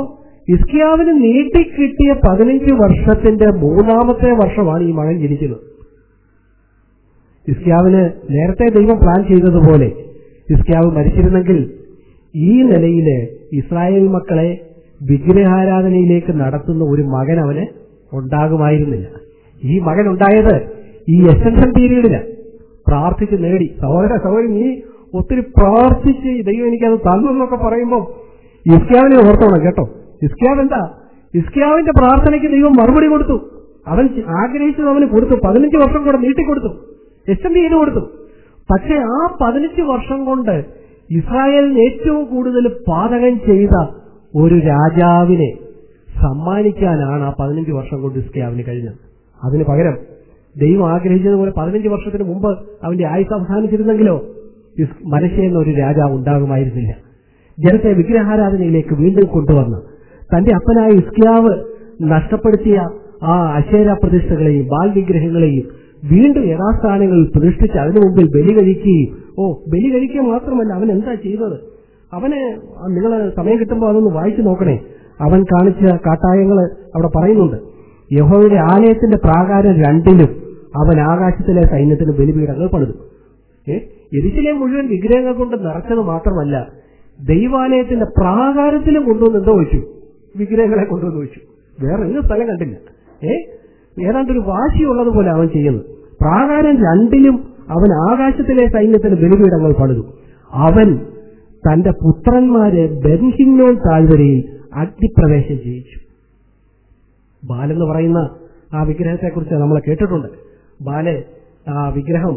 ഇസ്കിയാവിന് നീട്ടിക്കിട്ടിയ പതിനഞ്ച് വർഷത്തിന്റെ മൂന്നാമത്തെ വർഷമാണ് ഈ മകൻ ജനിക്കുന്നത് ഇസ്കിയാവിന് നേരത്തെ ദൈവം പ്ലാൻ ചെയ്തതുപോലെ ഇസ്കിയാവ് മരിച്ചിരുന്നെങ്കിൽ ഈ നിലയില് ഇസ്രായേൽ മക്കളെ വിഗ്രഹാരാധനയിലേക്ക് നടത്തുന്ന ഒരു മകൻ അവന് ഉണ്ടാകുമായിരുന്നില്ല ഈ മകൻ ഉണ്ടായത് ഈ എസൻഷൻ പീരീഡില് പ്രാർത്ഥിച്ച് നേടി സഹോദര സഹോദരി നീ ഒത്തിരി പ്രാർത്ഥിച്ച് ദൈവം എനിക്കത് തന്നു എന്നൊക്കെ പറയുമ്പോൾ ഇസ്കിയാവിനെ ഓർത്തോണം കേട്ടോ ഇസ്കിയാവ് എന്താ ഇസ്കിയാവിന്റെ പ്രാർത്ഥനയ്ക്ക് ദൈവം മറുപടി കൊടുത്തു അവൻ ആഗ്രഹിച്ചത് അവന് കൊടുത്തു പതിനഞ്ച് വർഷം കൂടെ നീട്ടിക്കൊടുത്തു എക്സ്റ്റെൻഡ് ചെയ്ത് കൊടുത്തു പക്ഷെ ആ പതിനഞ്ച് വർഷം കൊണ്ട് ഇസ്രായേലിന് ഏറ്റവും കൂടുതൽ പാതകം ചെയ്ത ഒരു രാജാവിനെ സമ്മാനിക്കാനാണ് ആ പതിനഞ്ച് വർഷം കൊണ്ട് ഇസ്കിയാവിന് കഴിഞ്ഞത് അതിന് പകരം ദൈവം ആഗ്രഹിച്ചതുപോലെ പതിനഞ്ച് വർഷത്തിന് മുമ്പ് അവന്റെ ആയുസ് അവസാനിച്ചിരുന്നെങ്കിലോ മനശ്ശ എന്നൊരു രാജാവ് ഉണ്ടാകുമായിരുന്നില്ല ജനത്തെ വിഗ്രഹാരാധനയിലേക്ക് വീണ്ടും കൊണ്ടുവന്ന് തന്റെ അപ്പനായ ഇസ്കിയാവ് നഷ്ടപ്പെടുത്തിയ ആ അശേര പ്രതിഷ്ഠകളെയും ബാൽ വിഗ്രഹങ്ങളെയും വീണ്ടും യഥാസ്ഥാനങ്ങളിൽ പ്രതിഷ്ഠിച്ച് അതിനു മുമ്പിൽ ബലി കഴിക്കുകയും ഓ ബലി കഴിക്കുക മാത്രമല്ല അവൻ എന്താ ചെയ്തത് അവന് നിങ്ങൾ സമയം കിട്ടുമ്പോൾ അതൊന്ന് വായിച്ചു നോക്കണേ അവൻ കാണിച്ച കാട്ടായങ്ങൾ അവിടെ പറയുന്നുണ്ട് യഹോയുടെ ആലയത്തിന്റെ പ്രാകാരം രണ്ടിലും അവൻ ആകാശത്തിലെ സൈന്യത്തിന് ബലിപീഠങ്ങൾ പണിതു ഏ എരിശിലെ മുഴുവൻ വിഗ്രഹങ്ങൾ കൊണ്ട് നിറച്ചത് മാത്രമല്ല ദൈവാലയത്തിന്റെ പ്രാകാരത്തിലും കൊണ്ടുവന്ന് എന്തോ വെച്ചു വിഗ്രഹങ്ങളെ കൊണ്ടുവന്ന് വെച്ചു വേറെ എങ്ങും സ്ഥലം കണ്ടില്ല ഏ ഏതാണ്ടൊരു വാശിയുള്ളതുപോലെ അവൻ ചെയ്യുന്നത് പ്രാകാരം രണ്ടിലും അവൻ ആകാശത്തിലെ സൈന്യത്തിന് ബലിപീഠങ്ങൾ പണിതു അവൻ തന്റെ പുത്രന്മാരെ ബെൻഹിന്നോൻ താഴ്വരയിൽ അഗ്നിപ്രവേശം ചെയ്യിച്ചു ബാലെന്ന് പറയുന്ന ആ വിഗ്രഹത്തെക്കുറിച്ച് നമ്മൾ കേട്ടിട്ടുണ്ട് ബാല് ആ വിഗ്രഹം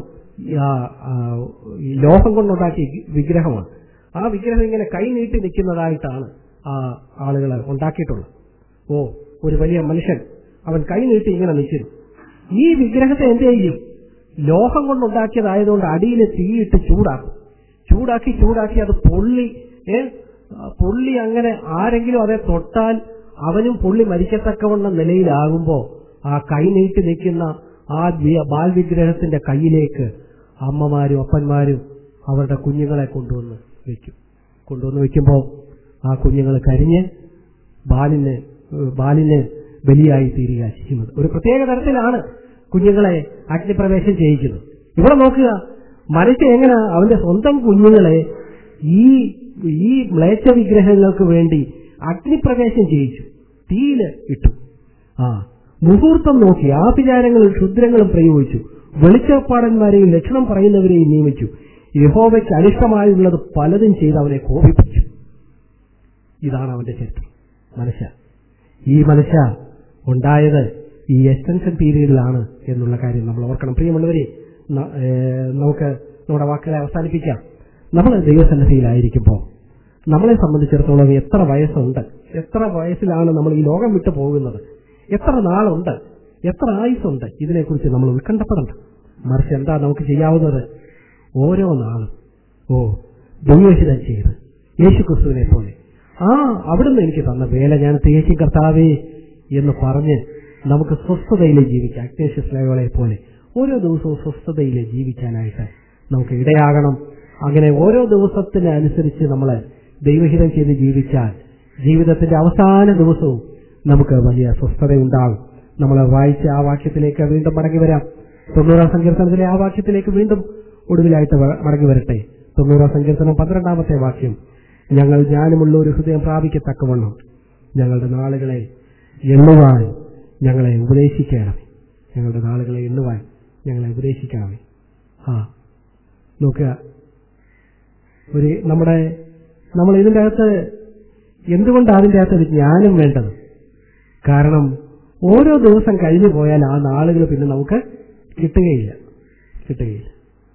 ലോഹം കൊണ്ടുണ്ടാക്കിയ വിഗ്രഹമാണ് ആ വിഗ്രഹം ഇങ്ങനെ കൈ നീട്ടി നിൽക്കുന്നതായിട്ടാണ് ആ ആളുകൾ ഉണ്ടാക്കിയിട്ടുള്ളത് ഓ ഒരു വലിയ മനുഷ്യൻ അവൻ കൈ നീട്ടി ഇങ്ങനെ നിൽക്കുന്നു ഈ വിഗ്രഹത്തെ എന്ത് ചെയ്യും ലോഹം കൊണ്ടുണ്ടാക്കിയതായതുകൊണ്ട് അടിയിൽ തീയിട്ട് ചൂടാക്കും ചൂടാക്കി ചൂടാക്കി അത് പൊള്ളി ഏ പൊള്ളി അങ്ങനെ ആരെങ്കിലും അതെ തൊട്ടാൽ അവനും പൊള്ളി മരിക്കത്തക്കവണ്ണം നിലയിലാകുമ്പോ ആ കൈ നീട്ടി നിൽക്കുന്ന ആ ബാൽ വിഗ്രഹത്തിന്റെ കയ്യിലേക്ക് അമ്മമാരും അപ്പന്മാരും അവരുടെ കുഞ്ഞുങ്ങളെ കൊണ്ടുവന്ന് വെക്കും കൊണ്ടുവന്ന് വെക്കുമ്പോൾ ആ കുഞ്ഞുങ്ങൾ കരിഞ്ഞ് ബാലിന് ബാലിന് ബലിയായി തീരുക ചെയ്യുന്നത് ഒരു പ്രത്യേക തരത്തിലാണ് കുഞ്ഞുങ്ങളെ അഗ്നിപ്രവേശം ചെയ്യിക്കുന്നത് ഇവിടെ നോക്കുക മനുഷ്യ എങ്ങനെ അവന്റെ സ്വന്തം കുഞ്ഞുങ്ങളെ ഈ ഈ മ്ലേച്ഛ വിഗ്രഹങ്ങൾക്ക് വേണ്ടി അഗ്നിപ്രവേശം ചെയ്യിച്ചു തീയില് ഇട്ടു ആ മുഹൂർത്തം നോക്കി ആഭിചാരങ്ങളും ക്ഷുദ്രങ്ങളും പ്രയോഗിച്ചു വെളിച്ചപ്പാടന്മാരെയും ലക്ഷണം പറയുന്നവരെയും നിയമിച്ചു യഹോവയ്ക്ക് അനിഷ്ടമായുള്ളത് പലതും ചെയ്ത് അവനെ കോപിപ്പിച്ചു ഇതാണ് അവന്റെ ചരിത്രം മനുഷ്യ ഈ മനുഷ്യ ഉണ്ടായത് ഈ എക്സ്റ്റൻഷൻ പീരീഡിലാണ് എന്നുള്ള കാര്യം നമ്മൾ ഓർക്കണം പ്രിയമുള്ളവരെ നമുക്ക് നമ്മുടെ വാക്കുകളെ അവസാനിപ്പിക്കാം നമ്മൾ ദൈവസന്നിധിയിലായിരിക്കുമ്പോൾ നമ്മളെ സംബന്ധിച്ചിടത്തോളം എത്ര വയസ്സുണ്ട് എത്ര വയസ്സിലാണ് നമ്മൾ ഈ ലോകം വിട്ടു പോകുന്നത് എത്ര നാളുണ്ട് എത്ര ആയുസുണ്ട് ഇതിനെക്കുറിച്ച് നമ്മൾ ഉത്കണ്ഠപ്പെടണ്ട മറിച്ച് എന്താ നമുക്ക് ചെയ്യാവുന്നത് ഓരോ നാളും ഓ ദൈവഹിതം ചെയ്ത് യേശു ക്രിസ്തുവിനെ പോലെ ആ അവിടുന്ന് എനിക്ക് തന്ന വേല ഞാൻ തികച്ചും കർത്താവേ എന്ന് പറഞ്ഞ് നമുക്ക് സ്വസ്ഥതയിൽ ജീവിക്കാം അഗ്നേഷ്യസ് ലേവളെ പോലെ ഓരോ ദിവസവും സ്വസ്ഥതയിൽ ജീവിക്കാനായിട്ട് നമുക്ക് ഇടയാകണം അങ്ങനെ ഓരോ ദിവസത്തിന് അനുസരിച്ച് നമ്മൾ ദൈവഹിതം ചെയ്ത് ജീവിച്ചാൽ ജീവിതത്തിന്റെ അവസാന ദിവസവും നമുക്ക് വലിയ സ്വസ്ഥത ഉണ്ടാകും നമ്മൾ വായിച്ച ആ വാക്യത്തിലേക്ക് വീണ്ടും മടങ്ങി വരാം തൊണ്ണൂറാം സങ്കീർത്തനത്തിലെ ആ വാക്യത്തിലേക്ക് വീണ്ടും ഒടുവിലായിട്ട് മടങ്ങി വരട്ടെ തൊണ്ണൂറാം സങ്കീർത്തനം പന്ത്രണ്ടാമത്തെ വാക്യം ഞങ്ങൾ ജ്ഞാനമുള്ള ഒരു ഹൃദയം പ്രാപിക്കത്തക്കവണ്ണം ഞങ്ങളുടെ നാളുകളെ എണ്ണുവാൻ ഞങ്ങളെ ഉപദേശിക്കണമേ ഞങ്ങളുടെ നാളുകളെ എണ്ണുവാൻ ഞങ്ങളെ ഉപദേശിക്കണമേ ആ നോക്കുക ഒരു നമ്മുടെ നമ്മൾ ഇതിൻ്റെ അകത്ത് എന്തുകൊണ്ടാണ് അതിൻ്റെ അകത്ത് ഒരു ജ്ഞാനം വേണ്ടത് കാരണം ഓരോ ദിവസം കഴിഞ്ഞു പോയാൽ ആ നാളുകൾ പിന്നെ നമുക്ക് കിട്ടുകയില്ല കിട്ടുകയില്ല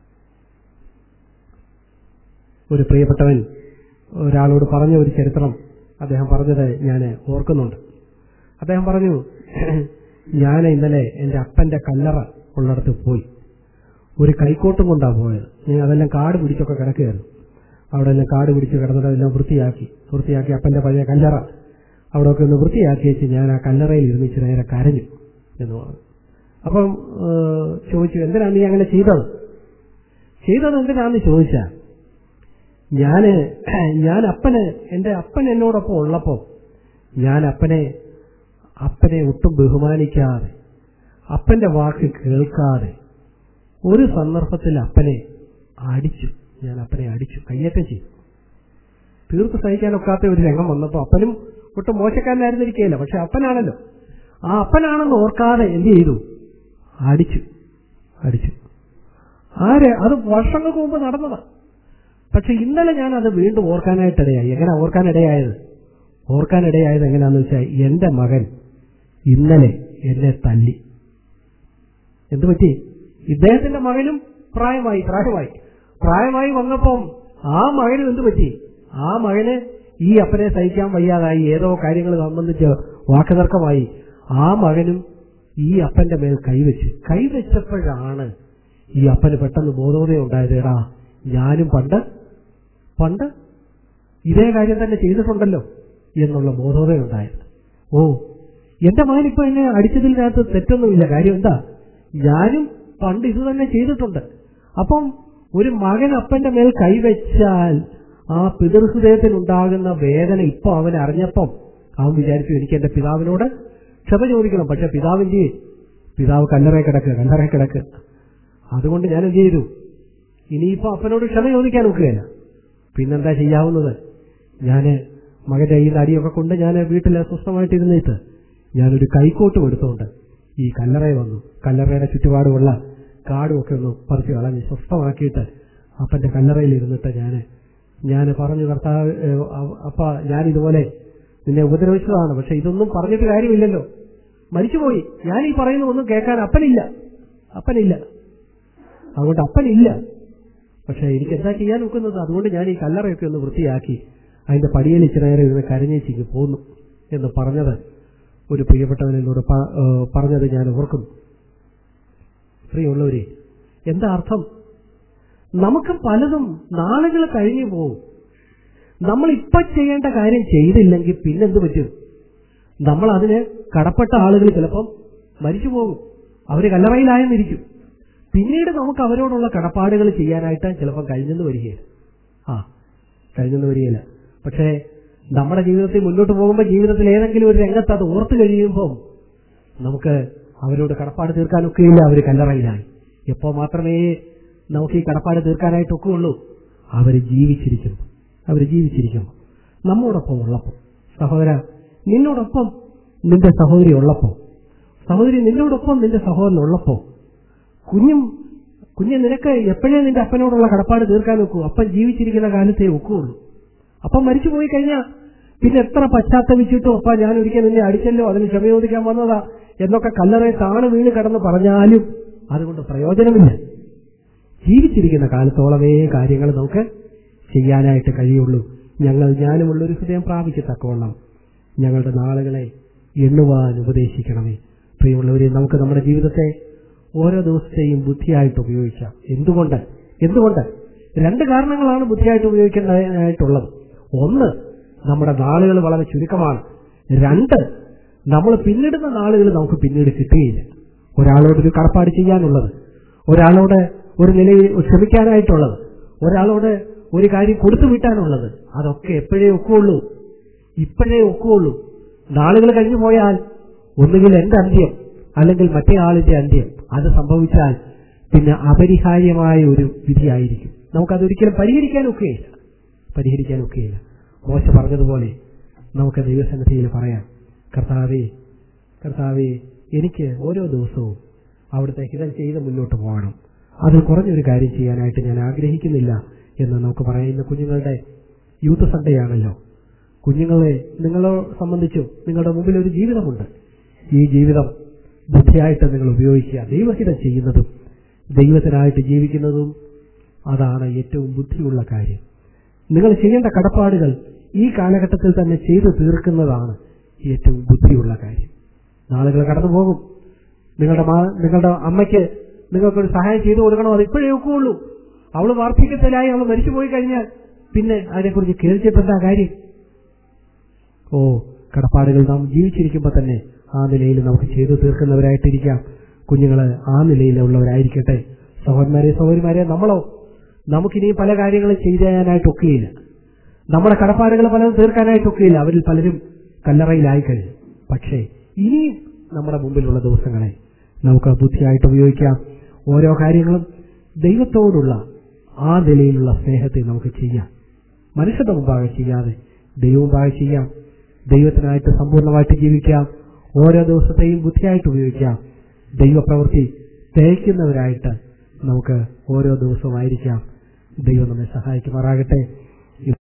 ഒരു പ്രിയപ്പെട്ടവൻ ഒരാളോട് പറഞ്ഞ ഒരു ചരിത്രം അദ്ദേഹം പറഞ്ഞത് ഞാൻ ഓർക്കുന്നുണ്ട് അദ്ദേഹം പറഞ്ഞു ഞാൻ ഇന്നലെ എൻ്റെ അപ്പന്റെ കല്ലറ ഉള്ളിടത്ത് പോയി ഒരു കൈക്കോട്ടും കൊണ്ടാണ് പോയത് ഞാൻ അതെല്ലാം കാട് പിടിച്ചൊക്കെ കിടക്കുകയായിരുന്നു അവിടെ എല്ലാം കാട് പിടിച്ച് കിടന്നിട്ട് അതെല്ലാം വൃത്തിയാക്കി വൃത്തിയാക്കി അപ്പന്റെ പഴയ കല്ലറ അവിടെയൊക്കെ ഒന്ന് വൃത്തിയാക്കി വെച്ച് ഞാൻ ആ കല്ലറയിൽ ഇരുന്നിച്ച് നേരെ കരഞ്ഞു എന്ന് പറഞ്ഞു അപ്പം ചോദിച്ചു എന്തിനാണ് നീ അങ്ങനെ ചെയ്തത് ചെയ്തത് എന്തിനാന്ന് ചോദിച്ചാൽ ഞാന് ഞാൻ അപ്പന് എന്റെ അപ്പൻ എന്നോടൊപ്പം ഉള്ളപ്പോ ഞാൻ അപ്പനെ അപ്പനെ ഒട്ടും ബഹുമാനിക്കാതെ അപ്പന്റെ വാക്ക് കേൾക്കാതെ ഒരു സന്ദർഭത്തിൽ അപ്പനെ അടിച്ചു ഞാൻ അപ്പനെ അടിച്ചു കയ്യേറ്റം ചെയ്തു തീർത്ത് സഹിക്കാനൊക്കാത്ത ഒരു രംഗം വന്നപ്പോൾ അപ്പനും ഒട്ടും മോശക്കാരനായിരുന്നിരിക്കുകയില്ല പക്ഷെ അപ്പനാണല്ലോ ആ അപ്പനാണെന്ന് ഓർക്കാതെ എന്ത് ചെയ്തു അടിച്ചു അടിച്ചു ആര് അത് വർഷങ്ങൾക്ക് മുമ്പ് നടന്നതാ പക്ഷെ ഇന്നലെ ഞാൻ അത് വീണ്ടും ഓർക്കാനായിട്ടിടയായി എങ്ങനെ ഓർക്കാനിടയായത് ഓർക്കാനിടയായത് എങ്ങനെയാന്ന് വെച്ചാൽ എന്റെ മകൻ ഇന്നലെ എന്നെ തല്ലി എന്തു പറ്റി ഇദ്ദേഹത്തിന്റെ മകനും പ്രായമായി പ്രായമായി പ്രായമായി വന്നപ്പം ആ മകനും എന്തു പറ്റി ആ മകന് ഈ അപ്പനെ സഹിക്കാൻ വയ്യാതായി ഏതോ കാര്യങ്ങൾ സംബന്ധിച്ച് വാക്കുതർക്കമായി ആ മകനും ഈ അപ്പന്റെ മേൽ കൈവച്ചു കൈവച്ചപ്പോഴാണ് ഈ അപ്പന് പെട്ടെന്ന് ബോധോദയം ഉണ്ടായത് എടാ ഞാനും പണ്ട് പണ്ട് ഇതേ കാര്യം തന്നെ ചെയ്തിട്ടുണ്ടല്ലോ എന്നുള്ള ബോധോദയം ഉണ്ടായത് ഓ എന്റെ മകൻ ഇപ്പൊ എന്നെ അടിച്ചതിനകത്ത് തെറ്റൊന്നുമില്ല കാര്യം എന്താ ഞാനും പണ്ട് ഇത് തന്നെ ചെയ്തിട്ടുണ്ട് അപ്പം ഒരു മകൻ അപ്പന്റെ മേൽ കൈവച്ചാൽ ആ പിതൃഹൃദയത്തിൽ ഉണ്ടാകുന്ന വേദന ഇപ്പൊ അവൻ അറിഞ്ഞപ്പം അവൻ വിചാരിച്ചു എനിക്ക് എന്റെ പിതാവിനോട് ക്ഷമ ചോദിക്കണം പക്ഷെ പിതാവിന്റെ പിതാവ് കല്ലറേ കിടക്ക് കല്ലറേ കിടക്ക് അതുകൊണ്ട് ഞാൻ എന്ത് ചെയ്തു ഇനിയിപ്പോ അപ്പനോട് ക്ഷമ ചോദിക്കാൻ നോക്കുകയില്ല പിന്നെന്താ ചെയ്യാവുന്നത് ഞാന് മകന്റെ ഈ അടിയൊക്കെ കൊണ്ട് ഞാൻ വീട്ടിൽ അസ്വസ്ഥമായിട്ടിരുന്നിട്ട് ഞാനൊരു കൈക്കോട്ടും എടുത്തുകൊണ്ട് ഈ കല്ലറയിൽ വന്നു കല്ലറയുടെ ചുറ്റുപാടുമുള്ള കാടുമൊക്കെ ഒന്ന് പറിച്ച് കളഞ്ഞ് സ്വസ്ഥമാക്കിയിട്ട് അപ്പന്റെ കല്ലറയിൽ ഇരുന്നിട്ട് ഞാൻ ഞാൻ പറഞ്ഞു കർത്താവ് ഏഹ്, അ- അപ്പ ഞാൻ ഇതുപോലെ നിന്നെ ഉപദ്രവിച്ചതാണ് പക്ഷെ ഇതൊന്നും പറഞ്ഞിട്ട് കാര്യമില്ലല്ലോ മരിച്ചുപോയി ഞാൻ ഈ പറയുന്ന ഒന്നും കേൾക്കാൻ അപ്പനില്ല അപ്പനില്ല അതുകൊണ്ട് അപ്പനില്ല പക്ഷെ എനിക്ക് എന്താ ചെയ്യാൻ ഒക്കുന്നത് അതുകൊണ്ട് ഞാൻ ഈ കല്ലറയൊക്കെ ഒന്ന് വൃത്തിയാക്കി അതിന്റെ പടിയിൽ ഇച്ചിരി നേരം ഇരുന്ന് കരഞ്ഞേച്ചിക്ക് പോന്നു എന്ന് പറഞ്ഞത് ഒരു പ്രിയപ്പെട്ടവൻ എന്നോട് പ- ഏഹ് പറഞ്ഞത് ഞാൻ ഓർക്കുന്നു പ്രിയമുള്ളവരെ എന്താ അർത്ഥം നമുക്ക് പലതും നാളുകൾ കഴിഞ്ഞു പോകും നമ്മൾ ഇപ്പൊ ചെയ്യേണ്ട കാര്യം ചെയ്തില്ലെങ്കിൽ പിന്നെന്ത് പറ്റും നമ്മൾ അതിന് കടപ്പെട്ട ആളുകൾ ചിലപ്പം മരിച്ചു പോകും അവര് കല്ലറയിലായെന്നിരിക്കും പിന്നീട് നമുക്ക് അവരോടുള്ള കടപ്പാടുകൾ ചെയ്യാനായിട്ട് ചിലപ്പം കഴിഞ്ഞെന്ന് വരികയില്ല ആ കഴിഞ്ഞെന്ന് വരികയില്ല പക്ഷേ നമ്മുടെ ജീവിതത്തിൽ മുന്നോട്ട് പോകുമ്പോൾ ജീവിതത്തിൽ ഏതെങ്കിലും ഒരു രംഗത്ത് അത് ഓർത്ത് കഴിയുമ്പം നമുക്ക് അവരോട് കടപ്പാട് തീർക്കാനൊക്കെയില്ല അവർ കല്ലറയിലായി എപ്പോ മാത്രമേ നമുക്ക് ഈ കടപ്പാട് തീർക്കാനായിട്ടൊക്കെ ഉള്ളൂ അവർ ജീവിച്ചിരിക്കും അവർ ജീവിച്ചിരിക്കും നമ്മോടൊപ്പം ഉള്ളപ്പോൾ സഹോദര നിന്നോടൊപ്പം നിന്റെ സഹോദരി ഉള്ളപ്പോൾ സഹോദരി നിന്നോടൊപ്പം നിന്റെ സഹോദരൻ ഉള്ളപ്പോൾ കുഞ്ഞും കുഞ്ഞെ നിനക്ക് എപ്പോഴേ നിന്റെ അപ്പനോടുള്ള കടപ്പാട് തീർക്കാൻ ഒക്കൂ അപ്പൻ ജീവിച്ചിരിക്കുന്ന കാലത്തേ ഒക്കുള്ളൂ അപ്പം മരിച്ചു പോയി കഴിഞ്ഞാൽ പിന്നെ എത്ര പശ്ചാത്തപിച്ചിട്ടും അപ്പ ഞാൻ ഒരിക്കൽ നിന്നെ അടിച്ചല്ലോ അതിന് ക്ഷമ ചോദിക്കാൻ വന്നതാ എന്നൊക്കെ കല്ലറെ താണ് വീണ് കിടന്ന് പറഞ്ഞാലും അതുകൊണ്ട് പ്രയോജനമില്ല ജീവിച്ചിരിക്കുന്ന കാലത്തോളമേ കാര്യങ്ങൾ നമുക്ക് ചെയ്യാനായിട്ട് കഴിയുള്ളൂ ഞങ്ങൾ ജ്ഞാനമുള്ള ഒരു ഹൃദയം പ്രാപിക്കത്തക്കവണ്ണം ഞങ്ങളുടെ നാളുകളെ എണ്ണുവാൻ ഉപദേശിക്കണമേ പ്രിയമുള്ളവരെ നമുക്ക് നമ്മുടെ ജീവിതത്തെ ഓരോ ദിവസത്തെയും ബുദ്ധിയായിട്ട് ഉപയോഗിക്കാം എന്തുകൊണ്ട് എന്തുകൊണ്ട് രണ്ട് കാരണങ്ങളാണ് ബുദ്ധിയായിട്ട് ഉപയോഗിക്കേണ്ടതായിട്ടുള്ളത് ഒന്ന് നമ്മുടെ നാളുകൾ വളരെ ചുരുക്കമാണ് രണ്ട് നമ്മൾ പിന്നിടുന്ന നാളുകൾ നമുക്ക് പിന്നീട് കിട്ടുകയില്ല ഒരാളോട് ഒരു കടപ്പാട് ചെയ്യാനുള്ളത് ഒരാളോട് ഒരു നിലയിൽ ക്ഷമിക്കാനായിട്ടുള്ളത് ഒരാളോട് ഒരു കാര്യം കൊടുത്തു വിട്ടാനുള്ളത് അതൊക്കെ എപ്പോഴേ ഒക്കുള്ളൂ ഇപ്പോഴേ ഒക്കുള്ളൂ നാളുകൾ കഴിഞ്ഞു പോയാൽ ഒന്നുകിൽ എന്റെ അന്ത്യം അല്ലെങ്കിൽ മറ്റേ ആളിന്റെ അന്ത്യം അത് സംഭവിച്ചാൽ പിന്നെ അപരിഹാര്യമായ ഒരു വിധിയായിരിക്കും നമുക്കതൊരിക്കലും പരിഹരിക്കാനൊക്കെയില്ല പരിഹരിക്കാനൊക്കെയില്ല മോശ പറഞ്ഞതുപോലെ നമുക്ക് ദൈവസന്നിധിയിൽ പറയാം കർത്താവേ കർത്താവേ എനിക്ക് ഓരോ ദിവസവും അവിടുത്തെ ഹിതം ചെയ്ത് മുന്നോട്ട് പോകണം അതിൽ കുറഞ്ഞൊരു കാര്യം ചെയ്യാനായിട്ട് ഞാൻ ആഗ്രഹിക്കുന്നില്ല എന്ന് നമുക്ക് പറയാം ഇന്ന് കുഞ്ഞുങ്ങളുടെ യൂത്ത് സൺഡേ ആണല്ലോ കുഞ്ഞുങ്ങളെ നിങ്ങളെ സംബന്ധിച്ചും നിങ്ങളുടെ മുമ്പിൽ ഒരു ജീവിതമുണ്ട് ഈ ജീവിതം ബുദ്ധിയായിട്ട് നിങ്ങൾ ഉപയോഗിക്കുക ദൈവഹിതം ചെയ്യുന്നതും ദൈവത്തിനായിട്ട് ജീവിക്കുന്നതും അതാണ് ഏറ്റവും ബുദ്ധിയുള്ള കാര്യം നിങ്ങൾ ചെയ്യേണ്ട കടപ്പാടുകൾ ഈ കാലഘട്ടത്തിൽ തന്നെ ചെയ്തു തീർക്കുന്നതാണ് ഏറ്റവും ബുദ്ധിയുള്ള കാര്യം നാളുകൾ കടന്നു പോകും നിങ്ങളുടെ മാ- നിങ്ങളുടെ അമ്മയ്ക്ക് നിങ്ങൾക്കൊരു സഹായം ചെയ്തു കൊടുക്കണം അത് ഇപ്പോഴേ ഒക്കുള്ളൂ അവള് വാർദ്ധക്യത്തിലായി അവൾ മരിച്ചു പോയി കഴിഞ്ഞാൽ പിന്നെ അതിനെക്കുറിച്ച് കേൾച്ചിട്ട് എന്താ കാര്യം ഓ കടപ്പാടുകൾ നാം ജീവിച്ചിരിക്കുമ്പോൾ തന്നെ ആ നിലയിൽ നമുക്ക് ചെയ്തു തീർക്കുന്നവരായിട്ടിരിക്കാം കുഞ്ഞുങ്ങള് ആ നിലയിലുള്ളവരായിരിക്കട്ടെ സഹോദരന്മാരെ സഹോദരിമാരെ നമ്മളോ നമുക്കിനിയും പല കാര്യങ്ങളും ചെയ്തു തരാനായിട്ടൊക്കെയില്ല നമ്മുടെ കടപ്പാടുകൾ പലതും തീർക്കാനായിട്ടൊക്കെയില്ല അവരിൽ പലരും കല്ലറയിലായി കഴിഞ്ഞു പക്ഷേ ഇനിയും നമ്മുടെ മുമ്പിലുള്ള ദിവസങ്ങളെ നമുക്ക് ബുദ്ധിയായിട്ട് ഉപയോഗിക്കാം ഓരോ കാര്യങ്ങളും ദൈവത്തോടുള്ള ആ നിലയിലുള്ള സ്നേഹത്തെ നമുക്ക് ചെയ്യാം മനുഷ്യരുടെ മുമ്പാകെ ചെയ്യാതെ ദൈവം മുമ്പാകെ ചെയ്യാം ദൈവത്തിനായിട്ട് സമ്പൂർണ്ണമായിട്ട് ജീവിക്കാം ഓരോ ദിവസത്തെയും ബുദ്ധിയായിട്ട് ഉപയോഗിക്കാം ദൈവപ്രവൃത്തി തേക്കുന്നവരായിട്ട് നമുക്ക് ഓരോ ദിവസവും ആയിരിക്കാം ദൈവം നമ്മെ സഹായിക്കുമാറാകട്ടെ